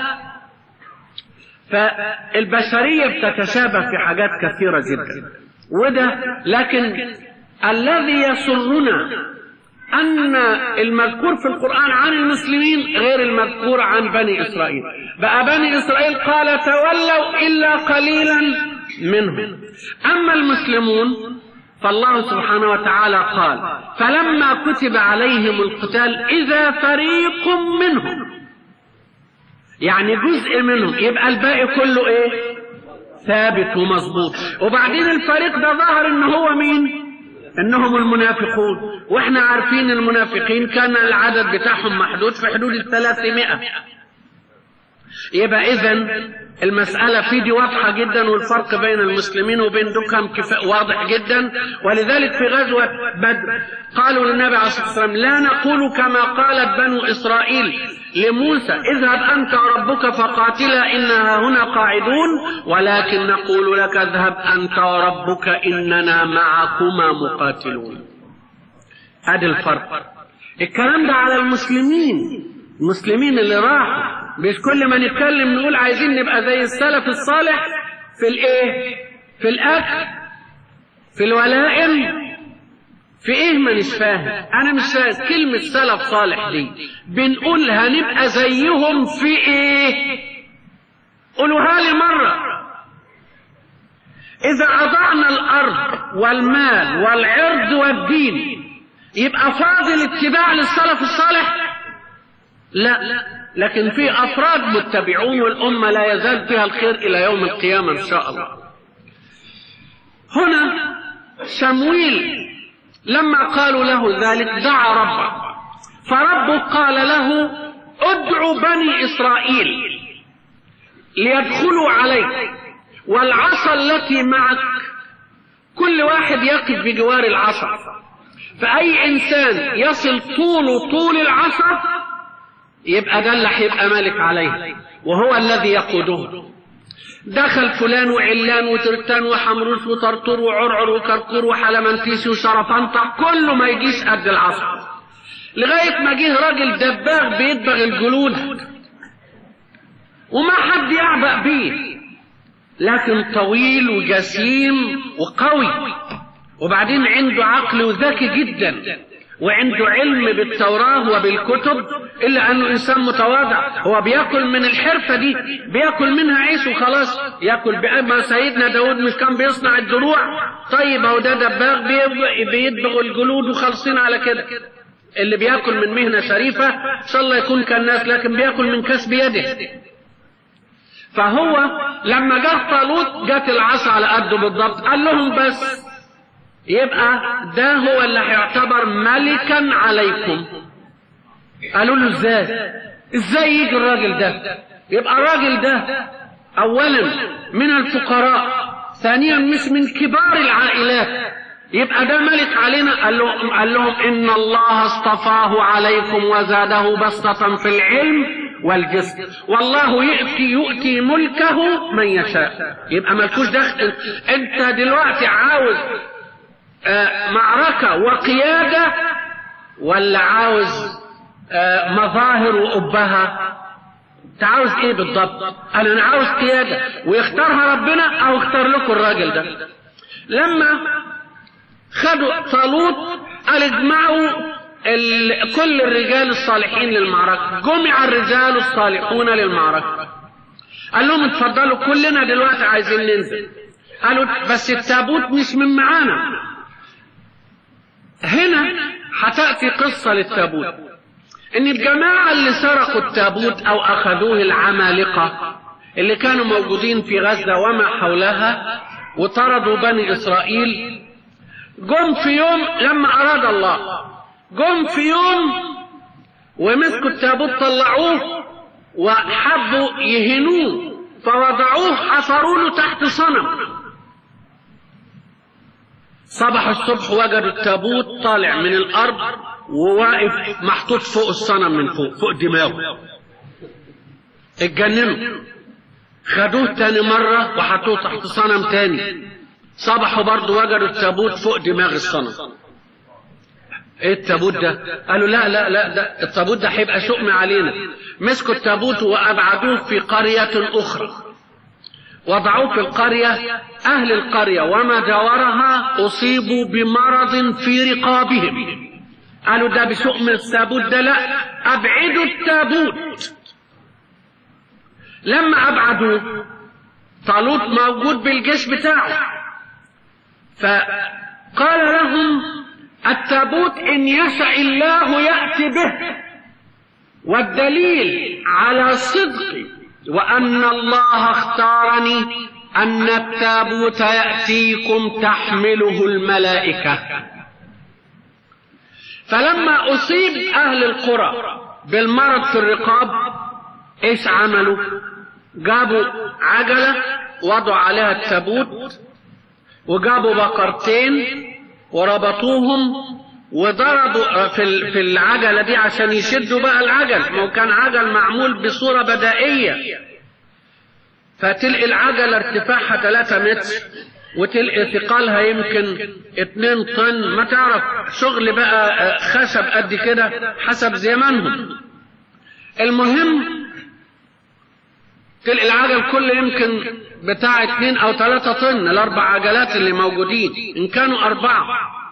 فالبشرية بتتشابه في حاجات كثيرة جدا وده لكن الذي يسرنا أن المذكور في القرآن عن المسلمين غير المذكور عن بني إسرائيل بقى بني إسرائيل قال تولوا إلا قليلا منهم أما المسلمون فالله سبحانه وتعالى قال فلما كتب عليهم القتال إذا فريق منهم يعني جزء منهم يبقى الباقي كله ايه ثابت ومظبوط وبعدين الفريق ده ظهر ان هو مين انهم المنافقون واحنا عارفين المنافقين كان العدد بتاعهم محدود في حدود الثلاثمائة يبقى إذا المسألة في دي واضحة جدا والفرق بين المسلمين وبين دكهم واضح جدا ولذلك في غزوة بدر قالوا للنبي عليه الصلاة والسلام لا نقول كما قالت بنو إسرائيل لموسى اذهب أنت وربك فقاتلا إنها هنا قاعدون ولكن نقول لك اذهب أنت وربك إننا معكما مقاتلون هذا الفرق الكلام ده على المسلمين المسلمين اللي راحوا مش كل ما نتكلم نقول عايزين نبقى زي السلف الصالح في الايه في الاكل في الولائم في ايه ما مش فاهم انا مش فاهم كلمة سلف صالح دي بنقول هنبقى زيهم في ايه قولوها لي مرة اذا اضعنا الارض والمال والعرض والدين يبقى فاضل اتباع للسلف الصالح لا لكن في افراد متبعون والامه لا يزال فيها الخير الى يوم القيامه ان شاء الله هنا شمويل لما قالوا له ذلك دعا ربه فربه قال له ادعو بني اسرائيل ليدخلوا عليك والعصا التي معك كل واحد يقف بجوار العصا فأي إنسان يصل طوله طول العصا يبقى ده اللي هيبقى مالك عليه وهو الذي يقوده دخل فلان وعلان وترتان وحمروس وطرطور وعرعر وكركور وحلمنتيسي وشرفنطة كله ما يجيش قد العصا لغاية ما جه راجل دباغ بيدبغ الجلود وما حد يعبأ بيه لكن طويل وجسيم وقوي وبعدين عنده عقل وذكي جدا وعنده علم بالتوراة وبالكتب إلا أنه إنسان متواضع هو بياكل من الحرفة دي بياكل منها عيش وخلاص ياكل ما سيدنا داود مش كان بيصنع الدروع طيب هو ده دباغ بيدبغ الجلود وخالصين على كده اللي بياكل من مهنة شريفة إن شاء الله يكون كالناس لكن بياكل من كسب يده فهو لما جه طالوت جت العصا على قده بالضبط قال لهم بس يبقى ده هو اللي هيعتبر ملكا عليكم قالوا له ازاي ازاي يجي الراجل ده يبقى الراجل ده اولا من الفقراء ثانيا مش من كبار العائلات يبقى ده ملك علينا قال لهم, قال لهم ان الله اصطفاه عليكم وزاده بسطة في العلم والجسم والله يؤتي يؤتي ملكه من يشاء يبقى ملكوش دخل انت دلوقتي عاوز آه معركة وقيادة ولا عاوز آه مظاهر وأبها انت عاوز ايه بالضبط قال انا عاوز قيادة ويختارها ربنا او اختار لكم الراجل ده لما خدوا طالوت قال اجمعوا كل الرجال الصالحين للمعركة جمع الرجال الصالحون للمعركة قال لهم اتفضلوا كلنا دلوقتي عايزين ننزل قالوا بس التابوت مش من معانا هنا هتأتي قصة للتابوت ان الجماعة اللي سرقوا التابوت او اخذوه العمالقة اللي كانوا موجودين في غزة وما حولها وطردوا بني اسرائيل جم في يوم لما اراد الله جم في يوم ومسكوا التابوت طلعوه وحبوا يهنوه فوضعوه حفروا له تحت صنم صبح الصبح وجدوا التابوت طالع من الارض وواقف محطوط فوق الصنم من فوق فوق دماغه اتجننوا خدوه تاني مرة وحطوه تحت صنم تاني صبحوا برضه وجدوا التابوت فوق دماغ الصنم ايه التابوت ده قالوا لا لا لا ده التابوت ده هيبقى شؤم علينا مسكوا التابوت وابعدوه في قرية اخرى وضعوه في القرية اهل القرية وما جاورها اصيبوا بمرض في رقابهم قالوا ده بشؤم التابوت ده لا ابعدوا التابوت لما ابعدوه طالوت موجود بالجيش بتاعه فقال لهم التابوت ان يشاء الله ياتي به والدليل على صدقي وان الله اختارني ان التابوت ياتيكم تحمله الملائكه فلما اصيب اهل القرى بالمرض في الرقاب ايش عملوا جابوا عجلة وضعوا عليها التابوت وجابوا بقرتين وربطوهم وضربوا في في العجلة دي عشان يشدوا بقى العجل ما هو كان عجل معمول بصورة بدائية فتلقي العجلة ارتفاعها 3 متر وتلقي ثقالها يمكن 2 طن ما تعرف شغل بقى خشب قد كده حسب زمانهم المهم تلقي العجل كله يمكن بتاع 2 او 3 طن الاربع عجلات اللي موجودين ان كانوا اربعه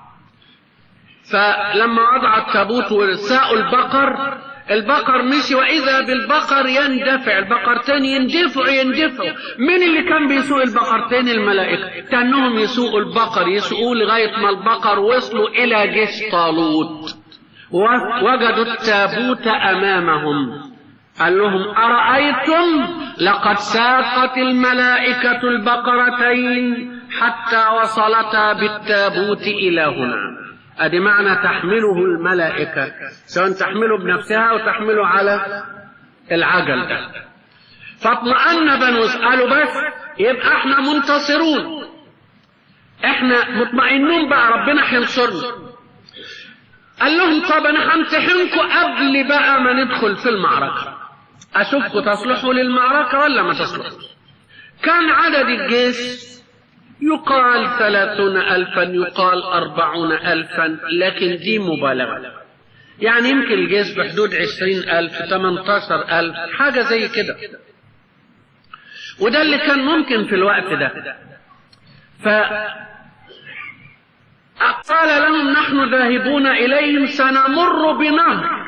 فلما وضع التابوت وساقوا البقر البقر مشي واذا بالبقر يندفع البقرتين يندفعوا يندفعوا مين اللي كان بيسوق البقرتين الملائكه كانهم يسوقوا البقر يسوقوه لغايه ما البقر وصلوا الى جيش طالوت وجدوا التابوت امامهم قال لهم ارايتم لقد ساقت الملائكه البقرتين حتى وصلتا بالتابوت الى هنا ادي معنى تحمله الملائكة سواء تحمله بنفسها او تحمله على العجل ده فاطمأن بنو قالوا بس يبقى احنا منتصرون احنا مطمئنون بقى ربنا هينصرنا قال لهم طب انا همتحنكم قبل بقى ما ندخل في المعركة اشوفكم تصلحوا للمعركة ولا ما تصلحوا كان عدد الجيش يقال ثلاثون ألفا يقال أربعون ألفا لكن دي مبالغة يعني يمكن الجيش بحدود عشرين ألف تمنتاشر ألف حاجة زي كده وده اللي كان ممكن في الوقت ده ف قال لهم نحن ذاهبون إليهم سنمر بنهر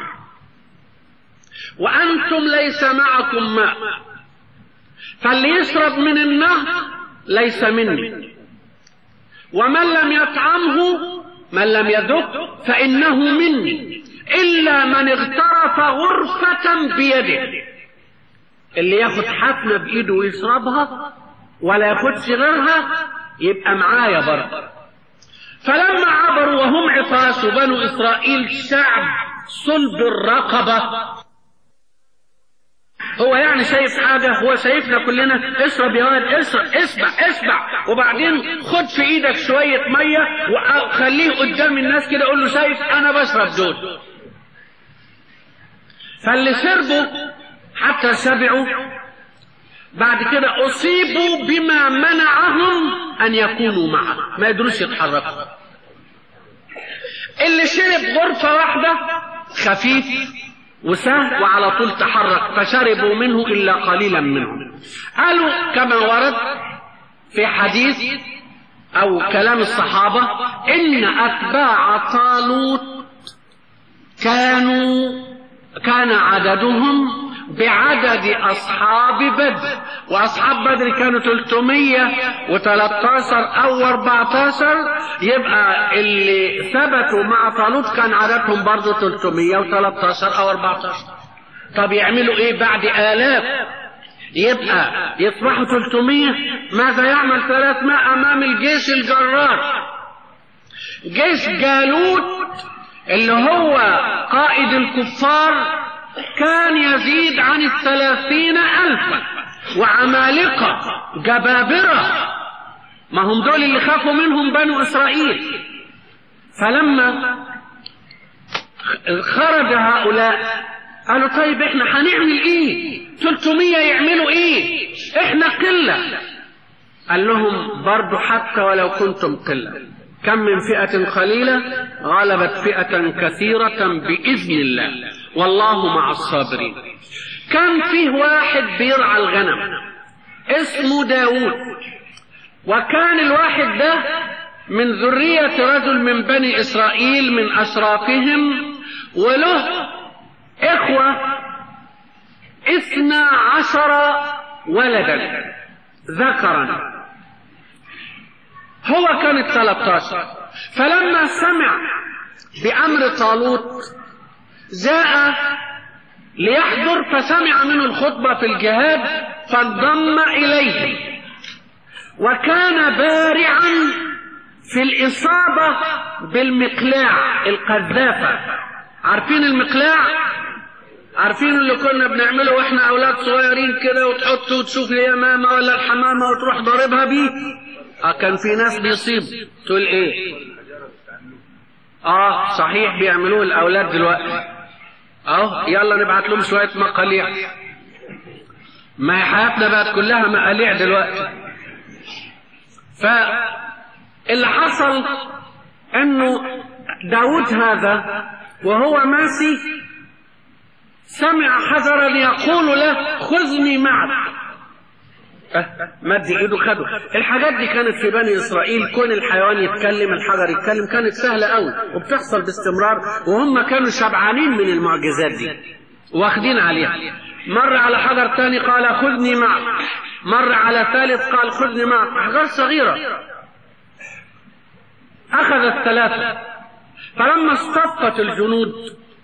وأنتم ليس معكم ماء فاللي يشرب من النهر ليس مني ومن لم يطعمه من لم يذق فإنه مني إلا من اغترف غرفة بيده اللي ياخد حفنة بإيده ويشربها ولا ياخدش غيرها يبقى معايا برضه فلما عبروا وهم عطاس بنو إسرائيل شعب صلب الرقبة هو يعني شايف حاجة هو شايفنا كلنا اشرب يا واد اشرب اسمع اسمع وبعدين خد في ايدك شوية مية وخليه قدام الناس كده قول له شايف انا بشرب دول فاللي شربوا حتى شبعوا بعد كده اصيبوا بما منعهم ان يكونوا معه ما يقدروش يتحركوا اللي شرب غرفة واحدة خفيف وسهل وعلى طول تحرك فشربوا منه إلا قليلا منهم قالوا كما ورد في حديث أو كلام الصحابة إن أتباع طالوت كانوا كان عددهم بعدد أصحاب بدر وأصحاب بدر كانوا 313 أو 14 يبقى اللي ثبتوا مع طالوت كان عددهم برضه 313 أو 14 طب يعملوا إيه بعد آلاف يبقى يصبحوا 300 ماذا يعمل 300 أمام الجيش الجرار جيش جالوت اللي هو قائد الكفار كان يزيد عن الثلاثين ألفا وعمالقة جبابرة ما هم دول اللي خافوا منهم بنو إسرائيل فلما خرج هؤلاء قالوا طيب احنا هنعمل ايه 300 يعملوا ايه احنا قلة قال لهم برضو حتى ولو كنتم قلة كم من فئة قليلة غلبت فئة كثيرة بإذن الله والله مع الصابرين كان فيه واحد بيرعى الغنم اسمه داود وكان الواحد ده من ذرية رجل من بني إسرائيل من أشرافهم وله إخوة اثنا عشر ولدا ذكرا هو كان الثلاثة فلما سمع بأمر طالوت جاء ليحضر فسمع منه الخطبة في الجهاد فانضم إليه وكان بارعا في الإصابة بالمقلاع القذافة عارفين المقلاع عارفين اللي كنا بنعمله واحنا اولاد صغيرين كده وتحط وتشوف اليمامه ولا الحمامه وتروح ضاربها بيه اه كان في ناس بيصيب تقول ايه اه صحيح بيعملوه الاولاد دلوقتي اهو يلا نبعت لهم شويه مقاليع ما هي حياتنا بقت كلها مقاليع دلوقتي فاللي حصل انه داود هذا وهو ماشي سمع حجرا يقول له خذني معك أه مد ايده خده الحاجات دي كانت في بني اسرائيل كون الحيوان يتكلم الحجر يتكلم كانت سهله قوي وبتحصل باستمرار وهم كانوا شبعانين من المعجزات دي واخدين عليها مر على حجر تاني قال خذني معك مر على ثالث قال خذني معك احجار صغيره اخذ الثلاثه فلما اصطفت الجنود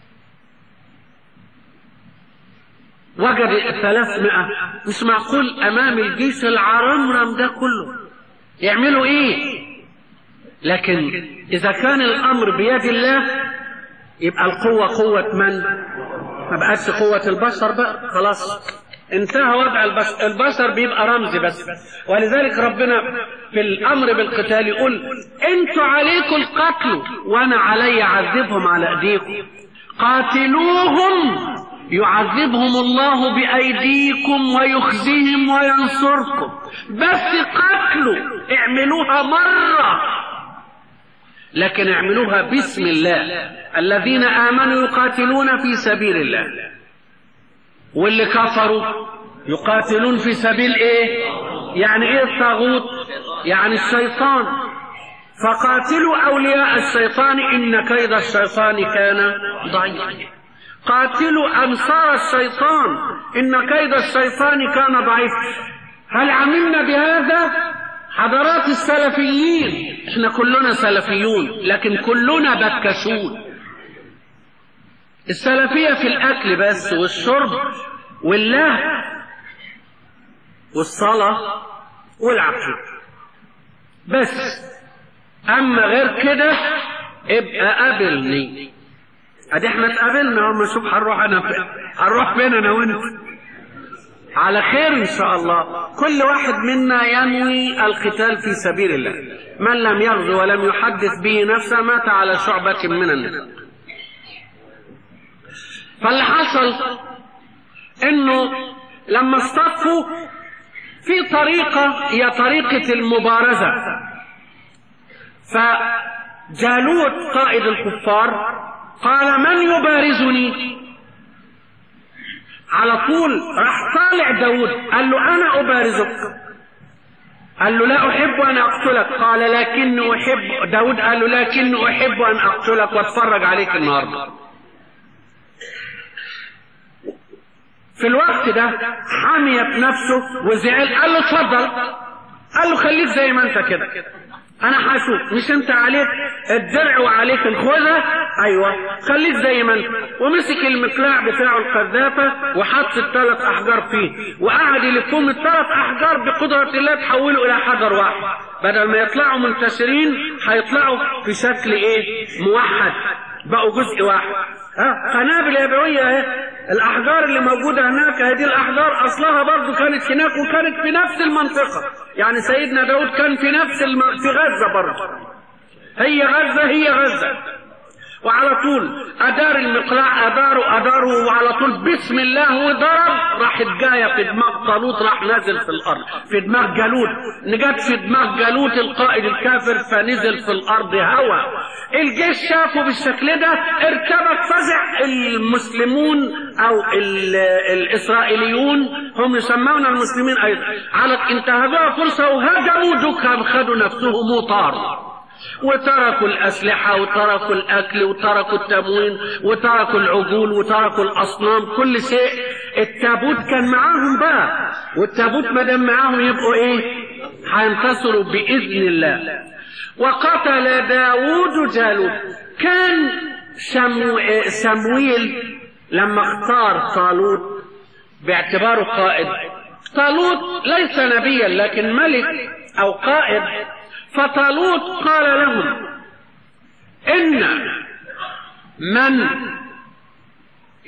وجد ثلاثمائة مش معقول أمام الجيش العرمرم ده كله يعملوا إيه لكن إذا كان الأمر بيد الله يبقى القوة قوة من ما بقاش قوة البشر بقى خلاص انتهى وضع البشر البشر بيبقى رمز بس ولذلك ربنا في الأمر بالقتال يقول انتوا عليكم القتل وأنا علي أعذبهم على أيديكم قاتلوهم يعذبهم الله بأيديكم ويخزيهم وينصركم بس قتلوا اعملوها مرة لكن اعملوها باسم الله الذين آمنوا يقاتلون في سبيل الله واللي كفروا يقاتلون في سبيل ايه يعني ايه الطاغوت يعني الشيطان فقاتلوا أولياء الشيطان إن كيد الشيطان كان ضعيفا قاتلوا أنصار الشيطان إن كيد الشيطان كان ضعيف هل عملنا بهذا حضرات السلفيين احنا كلنا سلفيون لكن كلنا بكشون السلفية في الأكل بس والشرب والله والصلاة والعقيدة بس أما غير كده ابقى قابلني ادي احنا اتقابلنا اما نشوف هنروح انا هنروح فين انا وانت على خير ان شاء الله كل واحد منا ينوي القتال في سبيل الله من لم يغزو ولم يحدث به نفسه مات على شعبة من النفاق فاللي حصل انه لما اصطفوا في طريقة هي طريقة المبارزة فجالوت قائد الكفار قال من يبارزني على طول راح طالع داود قال له انا ابارزك قال له لا احب ان اقتلك قال لكن احب داود قال له لكن احب ان اقتلك واتفرج عليك النهارده في الوقت ده حميت نفسه وزعل قال له اتفضل قال له خليك زي ما انت كده انا هشوف مش انت عليك الدرع وعليك الخوذة ايوه خليك زي ما انت ومسك المقلاع بتاعه القذافة وحط الثلاث احجار فيه وقعد يلفهم الثلاث احجار بقدرة الله تحوله الى حجر واحد بدل ما يطلعوا منتشرين هيطلعوا في شكل ايه موحد بقوا جزء واحد ها قنابل يابوية اهي الاحجار اللي موجودة هناك هذه الاحجار اصلها برضو كانت هناك وكانت في نفس المنطقة يعني سيدنا داود كان في نفس الم... في غزة برضو هي غزة هي غزة وعلى طول أدار المقلاع أداره أداره وعلى طول بسم الله وضرب راحت جاية في دماغ طالوت راح نازل في الأرض في دماغ جالوت نجت في دماغ جالوت القائد الكافر فنزل في الأرض هوى الجيش شافه بالشكل ده ارتبك فزع المسلمون أو ال الإسرائيليون هم يسمون المسلمين أيضا على انتهزوها فرصة وهجموا دكهم خدوا نفسهم وطاروا وتركوا الأسلحة وتركوا الأكل وتركوا التموين وتركوا العجول وتركوا الأصنام كل شيء التابوت كان معاهم بقى والتابوت ما دام معاهم يبقوا إيه هينتصروا بإذن الله وقتل داوود جالوت كان شمو... سمويل لما اختار طالوت باعتباره قائد طالوت ليس نبيا لكن ملك أو قائد فطالوت قال لهم إن من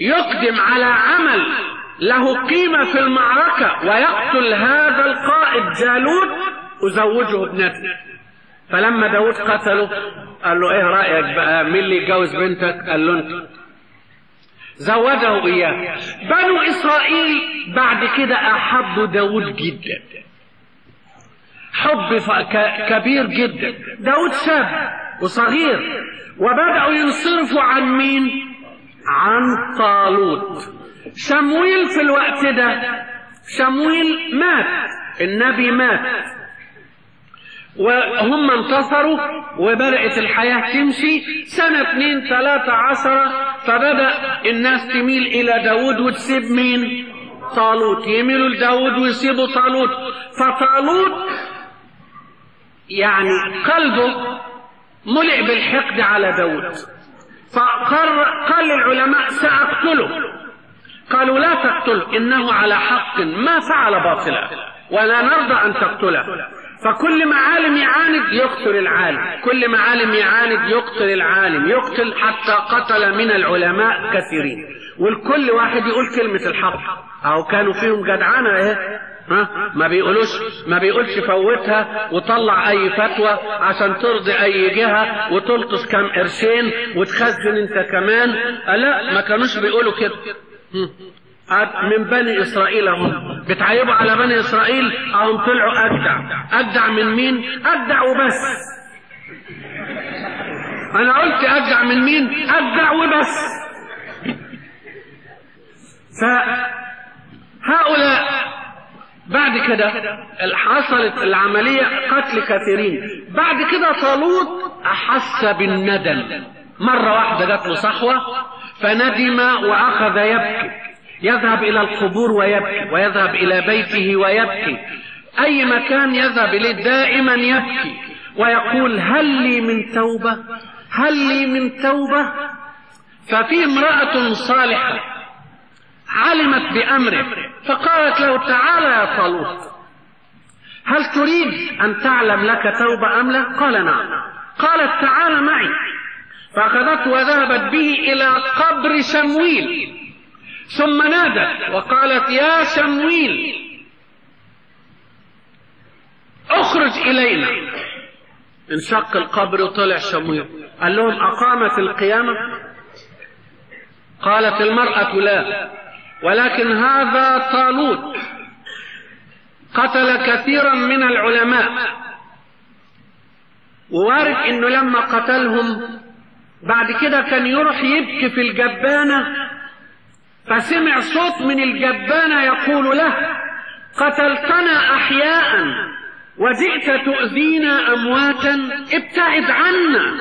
يقدم على عمل له قيمة في المعركة ويقتل هذا القائد جالوت أزوجه ابنتي فلما داود قتله قال له ايه رأيك بقى مين اللي يتجوز بنتك قال له انت زوجه اياه بنو اسرائيل بعد كده احبوا داود جدا حب كبير جدا داود شاب وصغير وبدأوا ينصرفوا عن مين عن طالوت شمويل في الوقت ده شمويل مات النبي مات وهم انتصروا وبدأت الحياة تمشي سنة اتنين ثلاثة عشرة فبدأ الناس تميل إلى داود وتسيب مين طالوت يميلوا لداود ويسيبوا طالوت فطالوت يعني قلبه ملئ بالحقد على داود فقال قال العلماء سأقتله قالوا لا تقتله إنه على حق ما فعل باطلا ولا نرضى أن تقتله فكل ما عالم يعاند يقتل العالم كل ما عالم يعاند يقتل العالم يقتل حتى قتل من العلماء كثيرين والكل واحد يقول كلمة الحق أو كانوا فيهم جدعانة إيه ها ما بيقولوش ما بيقولش فوتها وطلع اي فتوى عشان ترضي اي جهه وتلطش كام قرشين وتخزن انت كمان لا ما كانوش بيقولوا كده من بني اسرائيل اهم بتعيبوا على بني اسرائيل اهم طلعوا اجدع اجدع من مين اجدع وبس انا قلت اجدع من مين اجدع وبس فهؤلاء بعد كده حصلت العملية قتل كثيرين بعد كده طالوت أحس بالندم مرة واحدة جات له صحوة فندم وأخذ يبكي يذهب إلى القبور ويبكي ويذهب إلى بيته ويبكي أي مكان يذهب إليه دائما يبكي ويقول هل لي من توبة هل لي من توبة ففي امرأة صالحة علمت بأمره فقالت له تعالى يا طالوت هل تريد أن تعلم لك توبة أم لا قال نعم قالت تعال معي فأخذته وذهبت به إلى قبر شمويل ثم نادت وقالت يا شمويل اخرج إلينا انشق القبر وطلع شمويل قال لهم أقامت القيامة قالت المرأة لا ولكن هذا طالوت قتل كثيرا من العلماء ووارد انه لما قتلهم بعد كده كان يروح يبكي في الجبانة فسمع صوت من الجبانة يقول له قتلتنا أحياء وجئت تؤذينا أمواتا ابتعد عنا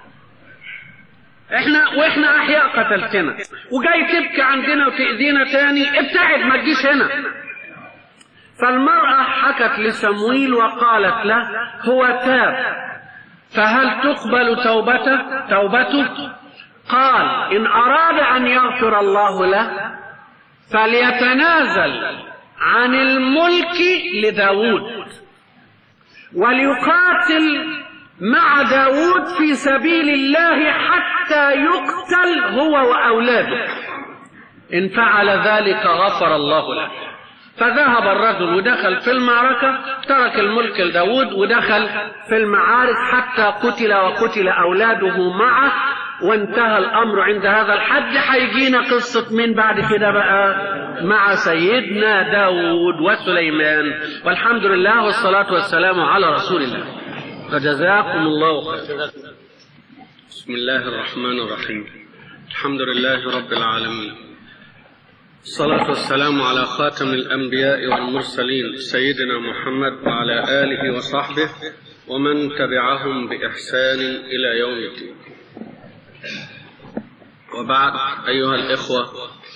احنا واحنا احياء قتلتنا وجاي تبكي عندنا وتأذينا تاني ابتعد ما تجيش هنا فالمرأة حكت لسمويل وقالت له هو تاب فهل تقبل توبته توبته قال إن أراد أن يغفر الله له فليتنازل عن الملك لداود وليقاتل مع داود في سبيل الله حتى يقتل هو وأولاده إن فعل ذلك غفر الله له فذهب الرجل ودخل في المعركة ترك الملك لداود ودخل في المعارك حتى قتل وقتل أولاده معه وانتهى الأمر عند هذا الحد حيجينا قصة من بعد كده بقى مع سيدنا داود وسليمان والحمد لله والصلاة والسلام على رسول الله فجزاكم الله خيرا بسم الله الرحمن الرحيم الحمد لله رب العالمين الصلاة والسلام على خاتم الأنبياء والمرسلين سيدنا محمد وعلى آله وصحبه ومن تبعهم بإحسان إلى يوم الدين وبعد أيها الإخوة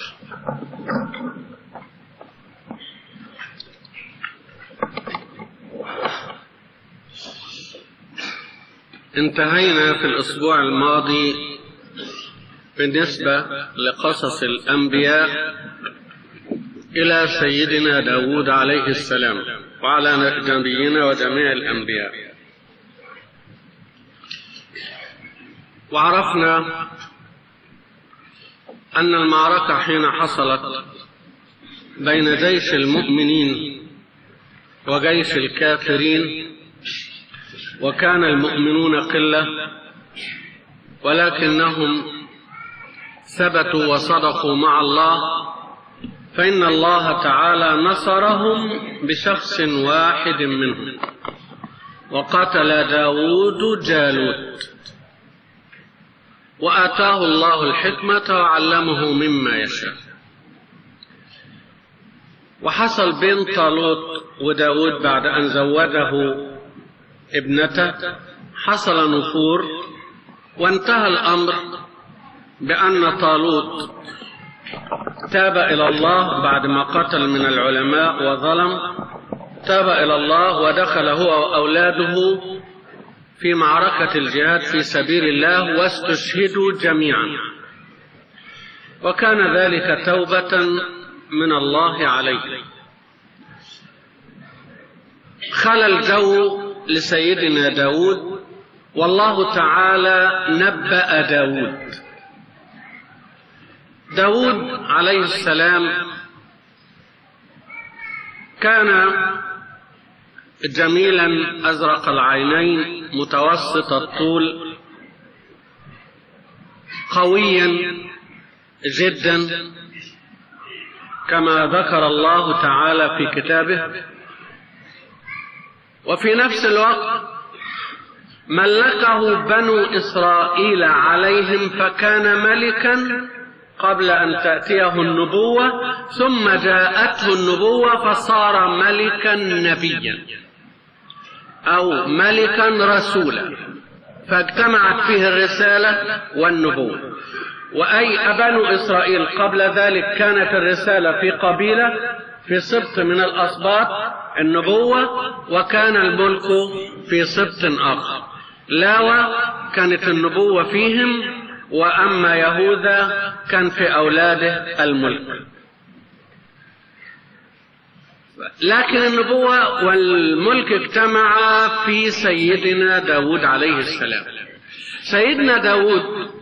انتهينا في الأسبوع الماضي بالنسبة لقصص الأنبياء إلى سيدنا داود عليه السلام وعلى نبينا وجميع الأنبياء وعرفنا أن المعركة حين حصلت بين جيش المؤمنين وجيش الكافرين وكان المؤمنون قلة ولكنهم ثبتوا وصدقوا مع الله فإن الله تعالى نصرهم بشخص واحد منهم وقتل داود جالوت وآتاه الله الحكمة وعلمه مما يشاء وحصل بين طالوت وداود بعد أن زوده ابنته حصل نفور وانتهى الأمر بأن طالوت تاب إلى الله بعدما قتل من العلماء وظلم تاب إلى الله ودخل هو وأولاده في معركة الجهاد في سبيل الله واستشهدوا جميعا وكان ذلك توبة من الله عليه خلى الجو لسيدنا داود والله تعالى نبأ داود داود عليه السلام كان جميلا أزرق العينين متوسط الطول قويا جدا كما ذكر الله تعالى في كتابه وفي نفس الوقت ملكه بنو إسرائيل عليهم فكان ملكا قبل أن تأتيه النبوة ثم جاءته النبوة فصار ملكا نبيا أو ملكا رسولا فاجتمعت فيه الرسالة والنبوة وأي بنو إسرائيل قبل ذلك كانت الرسالة في قبيلة في سبط من الأسباط النبوة وكان الملك في سبط آخر لاوى كانت النبوة فيهم وأما يهوذا كان في أولاده الملك لكن النبوة والملك اجتمعا في سيدنا داود عليه السلام سيدنا داود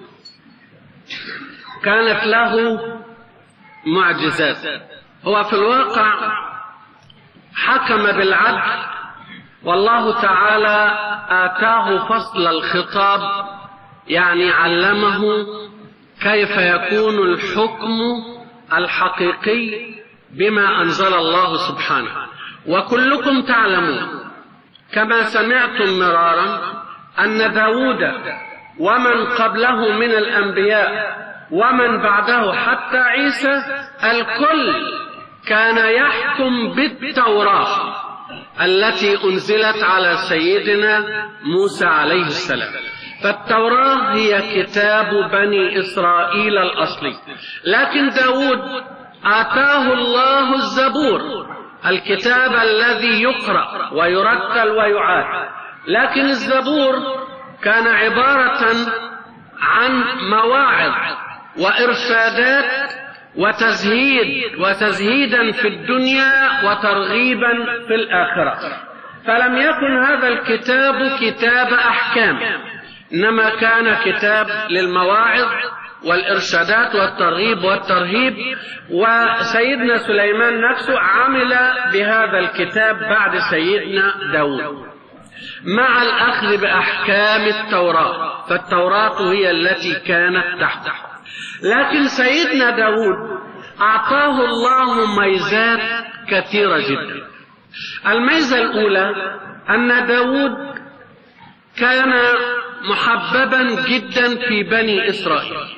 كانت له معجزات هو في الواقع حكم بالعدل والله تعالى آتاه فصل الخطاب يعني علمه كيف يكون الحكم الحقيقي بما أنزل الله سبحانه وكلكم تعلمون كما سمعتم مرارا أن داود ومن قبله من الأنبياء ومن بعده حتى عيسى الكل كان يحكم بالتوراة التي أنزلت على سيدنا موسى عليه السلام فالتوراة هي كتاب بني إسرائيل الأصلي لكن داود آتاه الله الزبور الكتاب الذي يقرأ ويرتل ويعاد لكن الزبور كان عبارة عن مواعظ وإرشادات وتزهيد وتزهيدا في الدنيا وترغيبا في الآخرة فلم يكن هذا الكتاب كتاب أحكام إنما كان كتاب للمواعظ والإرشادات والترغيب والترهيب وسيدنا سليمان نفسه عمل بهذا الكتاب بعد سيدنا داود مع الأخذ بأحكام التوراة فالتوراة هي التي كانت تحته لكن سيدنا داود أعطاه الله ميزات كثيرة جدا الميزة الأولى أن داود كان محببا جدا في بني إسرائيل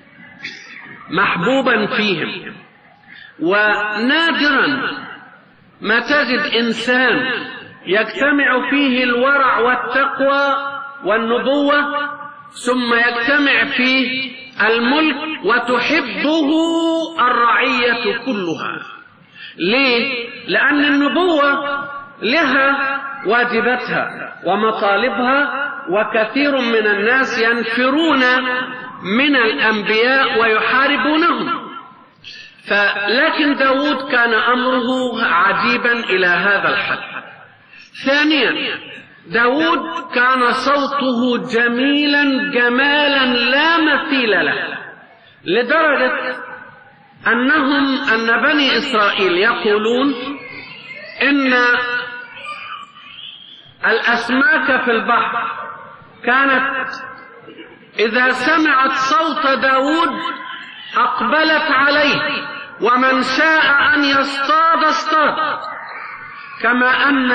محبوبا فيهم ونادرا ما تجد إنسان يجتمع فيه الورع والتقوى والنبوة ثم يجتمع فيه الملك وتحبه الرعية كلها ليه؟ لأن النبوة لها واجباتها ومطالبها وكثير من الناس ينفرون من الأنبياء ويحاربونهم فلكن داود كان أمره عجيبا إلى هذا الحد ثانيا داود كان صوته جميلا جمالا لا مثيل له لدرجة أنهم أن بني إسرائيل يقولون إن الأسماك في البحر كانت إذا سمعت صوت داود أقبلت عليه ومن شاء أن يصطاد اصطاد كما أن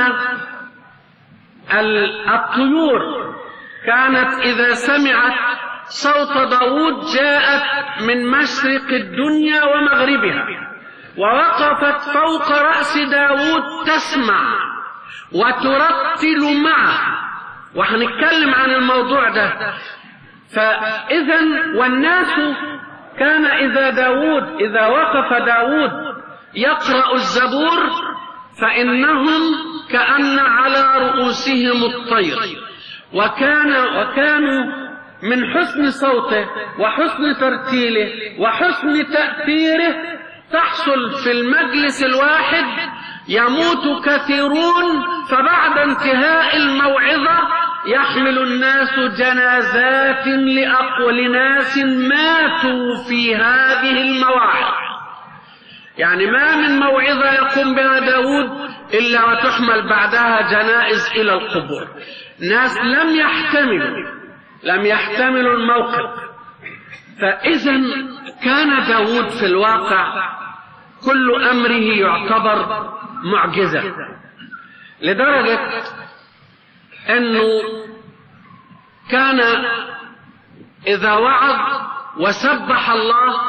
الطيور كانت إذا سمعت صوت داود جاءت من مشرق الدنيا ومغربها ووقفت فوق رأس داود تسمع وترتل معه وهنتكلم عن الموضوع ده فإذا والناس كان إذا داود إذا وقف داود يقرأ الزبور فإنهم كأن على رؤوسهم الطير وكان وكانوا من حسن صوته وحسن ترتيله وحسن تأثيره تحصل في المجلس الواحد يموت كثيرون فبعد انتهاء الموعظة يحمل الناس جنازات لأقوى ناس ماتوا في هذه المواعظ يعني ما من موعظة يقوم بها داود إلا وتحمل بعدها جنائز إلى القبور ناس لم يحتملوا لم يحتملوا الموقف فإذا كان داود في الواقع كل أمره يعتبر معجزة لدرجة أنه كان إذا وعظ وسبح الله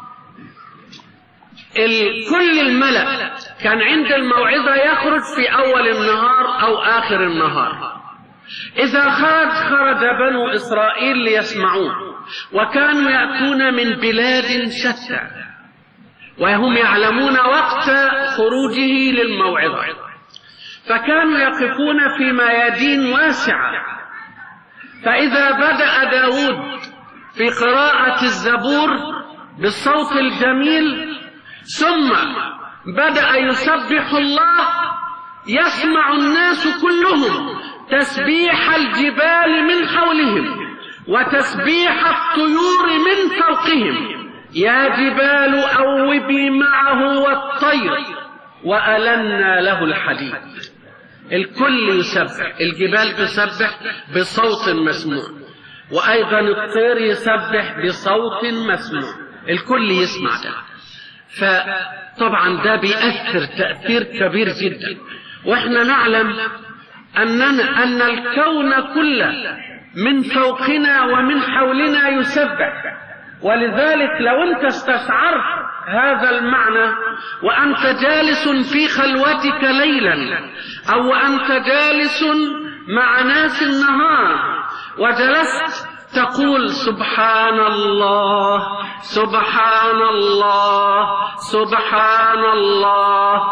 كل الملأ كان عند الموعظة يخرج في أول النهار أو آخر النهار إذا خرج خرج بنو إسرائيل ليسمعوه وكانوا يأتون من بلاد شتى وهم يعلمون وقت خروجه للموعظة فكانوا يقفون في ميادين واسعة فإذا بدأ داود في قراءة الزبور بالصوت الجميل ثم بدأ يسبح الله يسمع الناس كلهم تسبيح الجبال من حولهم وتسبيح الطيور من فوقهم يا جبال أوبي معه والطير وألنا له الحديد الكل يسبح الجبال تسبح بصوت مسموع وأيضا الطير يسبح بصوت مسموع الكل يسمع ده فطبعا ده بيأثر تأثير كبير جدا واحنا نعلم أننا أن الكون كله من فوقنا ومن حولنا يسبح ولذلك لو أنت استشعرت هذا المعنى وأنت جالس في خلوتك ليلا أو وأنت جالس مع ناس النهار وجلست تقول سبحان الله سبحان الله سبحان الله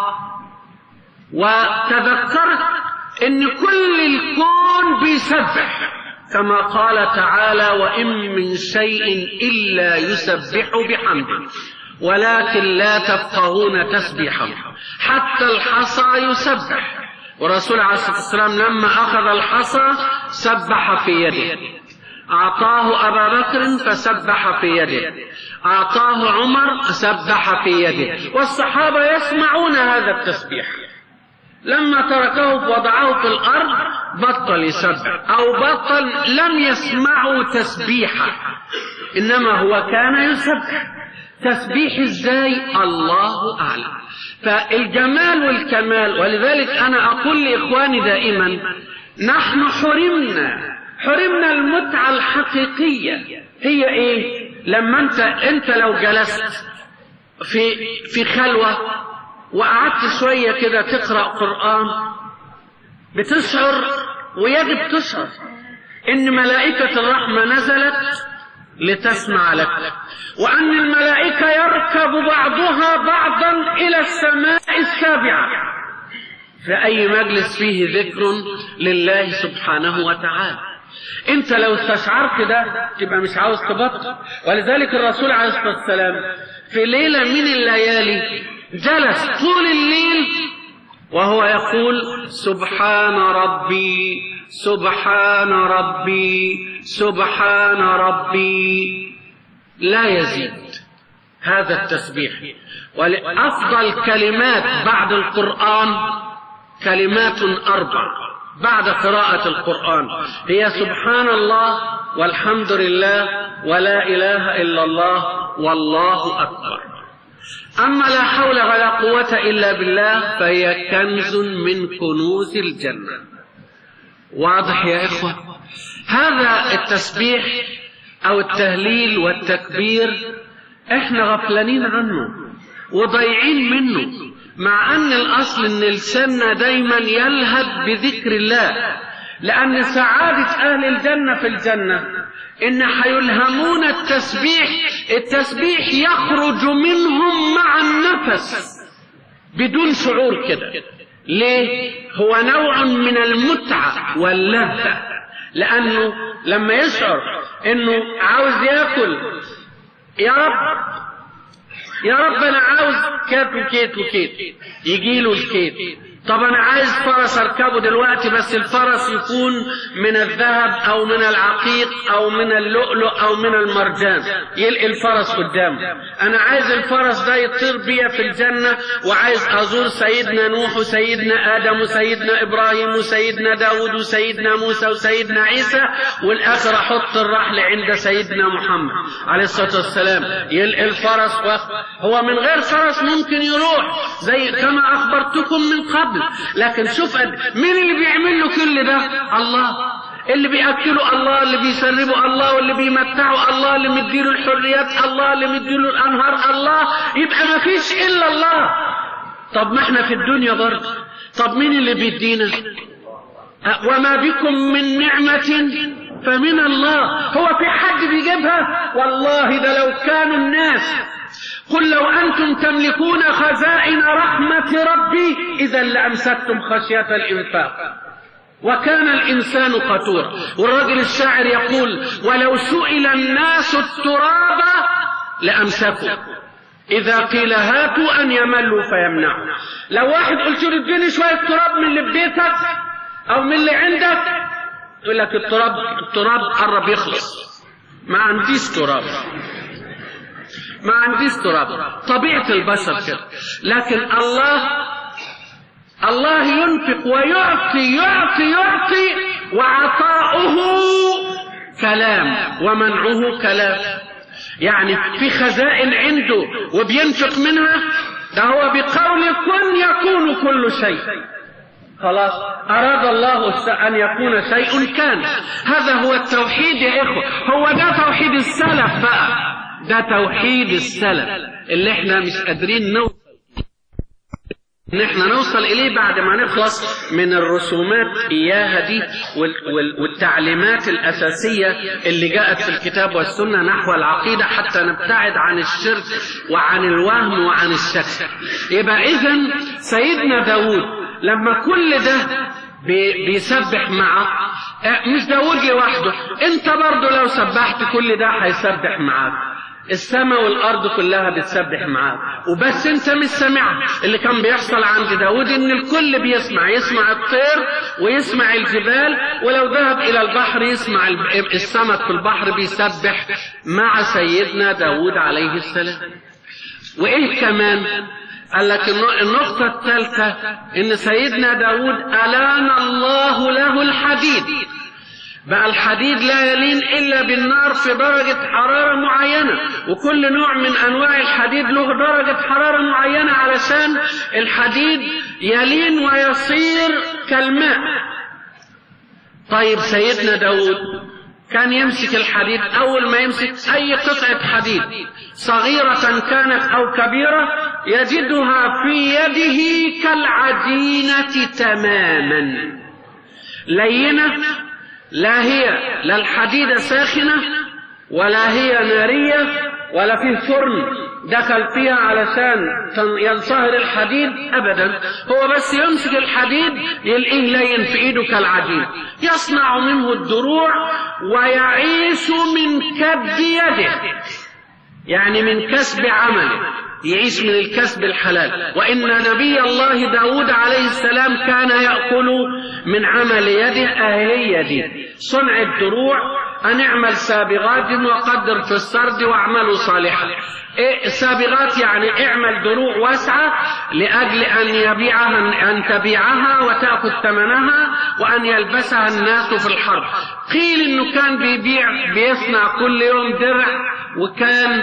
وتذكرت ان كل الكون بيسبح كما قال تعالى وان من شيء الا يسبح بحمده ولكن لا تفقهون تسبيحه حتى الحصى يسبح ورسول عليه الصلاه والسلام لما اخذ الحصى سبح في يده أعطاه أبا بكر فسبح في يده أعطاه عمر سبح في يده والصحابة يسمعون هذا التسبيح لما تركه وضعه في الأرض بطل يسبح أو بطل لم يسمعوا تسبيحه إنما هو كان يسبح تسبيح ازاي الله أعلم فالجمال والكمال ولذلك أنا أقول لإخواني دائما نحن حرمنا حرمنا المتعة الحقيقية هي ايه لما انت انت لو جلست في في خلوة وقعدت شوية كده تقرأ قرآن بتشعر ويجب تشعر ان ملائكة الرحمة نزلت لتسمع لك وان الملائكة يركب بعضها بعضا الى السماء السابعة في اي مجلس فيه ذكر لله سبحانه وتعالى انت لو استشعرت ده تبقى مش عاوز تبطل ولذلك الرسول عليه الصلاه والسلام في ليله من الليالي جلس طول الليل وهو يقول سبحان ربي سبحان ربي سبحان ربي لا يزيد هذا التسبيح وأفضل كلمات بعد القرآن كلمات أربع بعد قراءة القرآن هي سبحان الله والحمد لله ولا إله إلا الله والله أكبر أما لا حول ولا قوة إلا بالله فهي كنز من كنوز الجنة واضح يا إخوة هذا التسبيح أو التهليل والتكبير إحنا غفلانين عنه وضيعين منه مع أن الأصل أن لساننا دايما يلهب بذكر الله لأن سعادة أهل الجنة في الجنة إن حيلهمون التسبيح التسبيح يخرج منهم مع النفس بدون شعور كده ليه هو نوع من المتعة واللذة لأنه لما يشعر إنه عاوز ياكل يا رب يا رب أنا عاوز كيت وكيت وكيت يجي له الكيت طب انا عايز فرس اركبه دلوقتي بس الفرس يكون من الذهب او من العقيق او من اللؤلؤ او من المرجان يلقي الفرس قدامه انا عايز الفرس ده يطير بيا في الجنة وعايز ازور سيدنا نوح وسيدنا ادم وسيدنا ابراهيم وسيدنا داود وسيدنا موسى وسيدنا عيسى والاخر احط الرحل عند سيدنا محمد عليه الصلاة والسلام يلقي الفرس هو من غير فرس ممكن يروح زي كما اخبرتكم من قبل قبل لكن شوف مين اللي بيعمل له كل ده الله اللي بيأكله الله اللي بيسربه الله واللي بيمتعه الله اللي مديله الحريات الله اللي مديله الأنهار الله يبقى ما فيش إلا الله طب ما احنا في الدنيا برضه طب مين اللي بيدينا وما بكم من نعمة فمن الله هو في حد بيجيبها والله ده لو كانوا الناس قل لو أنتم تملكون خزائن رحمة ربي إذا لأمسكتم خشية الإنفاق وكان الإنسان قتورا والرجل الشاعر يقول ولو سئل الناس التراب لأمسكوا إذا قيل هاتوا أن يملوا فيمنعوا لو واحد قلت له اديني شوية تراب من اللي في بيتك أو من اللي عندك يقول لك التراب التراب قرب يخلص ما عنديش تراب ما عنديش تراب طبيعة البشر كده لكن الله الله ينفق ويعطي يعطي يعطي وعطاؤه كلام ومنعه كلام يعني في خزائن عنده وبينفق منها ده هو بقول كن يكون كل شيء خلاص أراد الله أن يكون شيء كان هذا هو التوحيد يا إخوة هو ده توحيد السلف بقى ده توحيد السلف اللي احنا مش قادرين نوصل ان احنا نوصل اليه بعد ما نخلص من الرسومات اياها دي والتعليمات الاساسيه اللي جاءت في الكتاب والسنه نحو العقيده حتى نبتعد عن الشرك وعن الوهم وعن الشك يبقى اذا سيدنا داود لما كل ده بيسبح معه مش داود لوحده انت برضه لو سبحت كل ده هيسبح معاك السماء والارض كلها بتسبح معاه وبس انت مش سامعها اللي كان بيحصل عند داود ان الكل بيسمع يسمع الطير ويسمع الجبال ولو ذهب الى البحر يسمع السمك في البحر بيسبح مع سيدنا داود عليه السلام وايه كمان قال لك النقطة الثالثة ان سيدنا داود الان الله له الحديد بقى الحديد لا يلين إلا بالنار في درجة حرارة معينة وكل نوع من أنواع الحديد له درجة حرارة معينة علشان الحديد يلين ويصير كالماء طيب سيدنا داود كان يمسك الحديد أول ما يمسك أي قطعة حديد صغيرة كانت أو كبيرة يجدها في يده كالعجينة تماما لينة لا هي لا الحديدة ساخنة ولا هي نارية ولا في فرن دخل فيها علشان ينصهر الحديد ابدا هو بس يمسك الحديد يلاقيه لين في ايده كالعجين يصنع منه الدروع ويعيش من كد يده يعني من كسب عمله يعيش من الكسب الحلال وإن نبي الله داود عليه السلام كان يأكل من عمل يده أهلية دي صنع الدروع أن اعمل سابغات وقدر في السرد واعملوا صالحا إيه سابغات يعني اعمل دروع واسعة لأجل أن يبيعها أن تبيعها وتأخذ ثمنها وأن يلبسها الناس في الحرب قيل إنه كان بيبيع بيصنع كل يوم درع وكان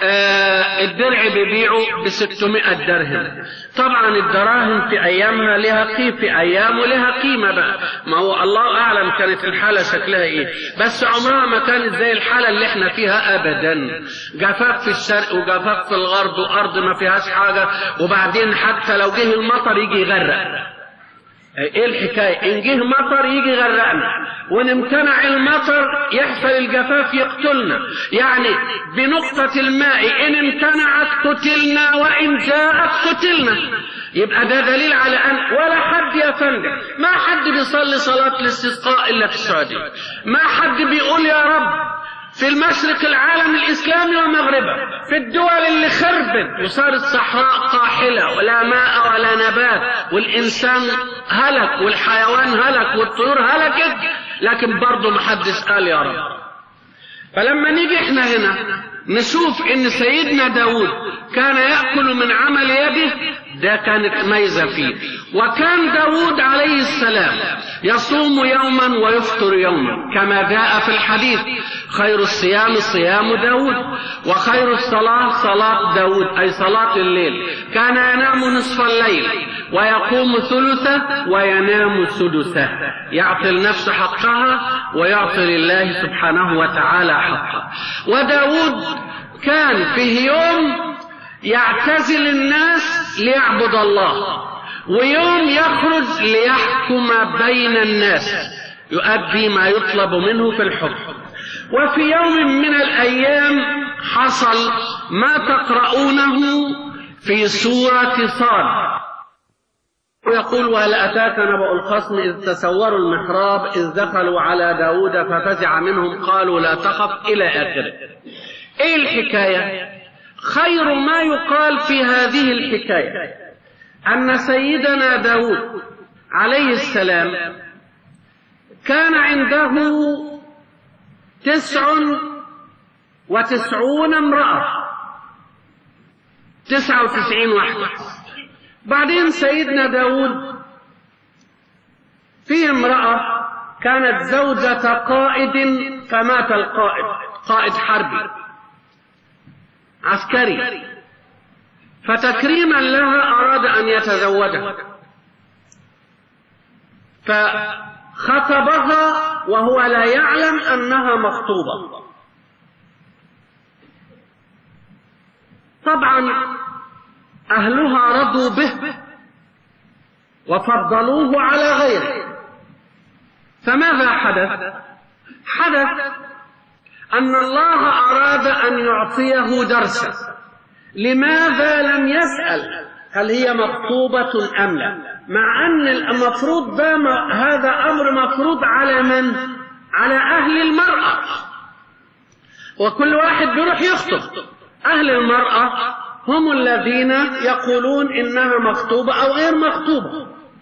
آه الدرع بيبيعه ب 600 درهم طبعا الدراهم في ايامها لها قيمه في ايامه لها قيمه بقى ما هو الله اعلم كانت الحاله شكلها ايه بس عمرها ما كانت زي الحاله اللي احنا فيها ابدا جفاف في الشرق وجفاف في الغرب وارض ما فيهاش حاجه وبعدين حتى لو جه المطر يجي يغرق ايه الحكاية ان جه مطر يجي يغرقنا وان امتنع المطر يحصل الجفاف يقتلنا يعني بنقطة الماء ان امتنعت قتلنا وان جاءت قتلنا يبقى ده دليل على ان ولا حد يا فندم ما حد بيصلي صلاة الاستسقاء الا في السعودية ما حد بيقول يا رب في المشرق العالم الإسلامي ومغربه في الدول اللي خربت وصارت صحراء قاحلة ولا ماء ولا نبات والإنسان هلك والحيوان هلك والطيور هلكت لكن برضه محدش قال يا رب فلما نيجي احنا هنا نشوف ان سيدنا داود كان يأكل من عمل يده ده كانت ميزة فيه وكان داود عليه السلام يصوم يوما ويفطر يوما كما جاء في الحديث خير الصيام صيام داود وخير الصلاة صلاة داود أي صلاة الليل كان ينام نصف الليل ويقوم ثلثه وينام سدسه يعطي النفس حقها ويعطي لله سبحانه وتعالى حقه وداود كان فيه يوم يعتزل الناس ليعبد الله ويوم يخرج ليحكم بين الناس يؤدي ما يطلب منه في الحكم وفي يوم من الأيام حصل ما تقرؤونه في سورة صاد ويقول وهل أتاك نبأ الخصم إذ تسوروا المحراب إذ دخلوا على داود ففزع منهم قالوا لا تخف إلى آخره إيه الحكاية خير ما يقال في هذه الحكاية أن سيدنا داود عليه السلام كان عنده تسع وتسعون امرأة تسعة وتسعين واحدة بعدين سيدنا داود في امرأة كانت زوجة قائد فمات القائد قائد حربي عسكري فتكريما لها أراد أن يتزوجها فخطبها وهو لا يعلم أنها مخطوبة طبعا أهلها رضوا به وفضلوه على غيره فماذا حدث حدث أن الله أراد أن يعطيه درسا لماذا لم يسأل هل هي مخطوبة أم لا مع أن المفروض ده هذا أمر مفروض على من على أهل المرأة وكل واحد بيروح يخطب أهل المرأة هم الذين يقولون إنها مخطوبة أو غير مخطوبة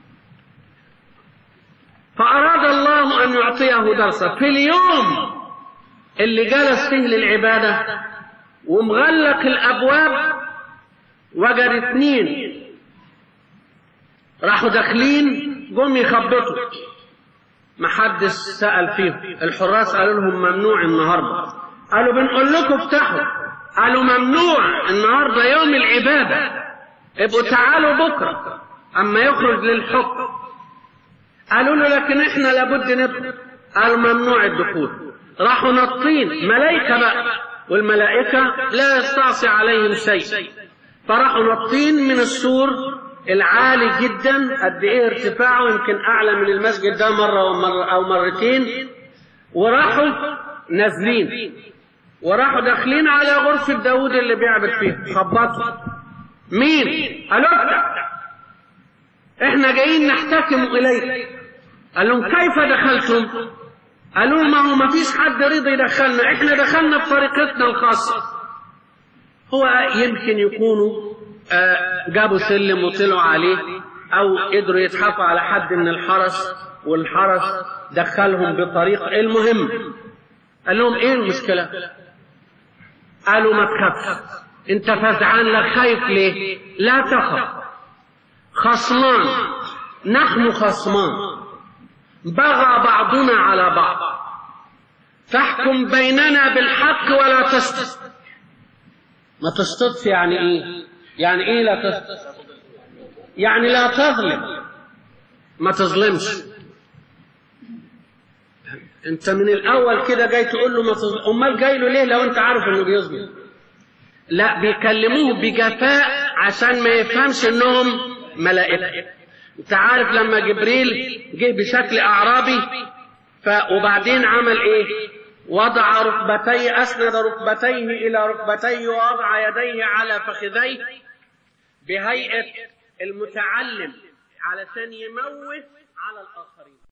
فأراد الله أن يعطيه درسا في اليوم اللي جلس فيه للعبادة ومغلق الأبواب وجد اتنين راحوا داخلين جم يخبطوا محدش سأل فيهم الحراس قالوا لهم ممنوع النهارده قالوا بنقول لكم افتحوا قالوا ممنوع النهارده يوم العبادة ابقوا تعالوا بكرة أما يخرج للحكم قالوا له لكن احنا لابد ندخل قالوا ممنوع الدخول راحوا نطين ملائكة بقى والملائكة لا يستعصي عليهم شيء فراحوا نطين من السور العالي جدا قد ايه ارتفاعه يمكن اعلى من المسجد ده مرة ومرة او مرتين وراحوا نازلين وراحوا داخلين على غرفة داود اللي بيعبد فيها خبطوا مين؟ قالوا افتح احنا جايين نحتكم اليك قال لهم كيف دخلتم؟ قالوا ما هو ما فيش حد رضي يدخلنا احنا دخلنا بطريقتنا الخاصة هو يمكن يكونوا جابوا سلم وطلعوا عليه او قدروا يتحفوا على حد من الحرس والحرس دخلهم بطريقة المهم قال لهم ايه المشكلة قالوا ما تخافش انت فزعان لا خايف ليه لا تخف خصمان نحن خصمان بغى بعضنا على بعض تحكم بيننا بالحق ولا تسقط ما تسقطش يعني ايه يعني ايه لا تسقط يعني لا تظلم ما تظلمش انت من الاول كده جاي تقول له ما تظلم امال جاي له ليه لو انت عارف انه بيظلم لا بيكلموه بجفاء عشان ما يفهمش انهم ملائكه انت عارف لما جبريل جه بشكل اعرابي ف وبعدين عمل ايه وضع ركبتيه اسند ركبتيه الى ركبتيه ووضع يديه على فخذيه بهيئه المتعلم علشان يموت على الاخرين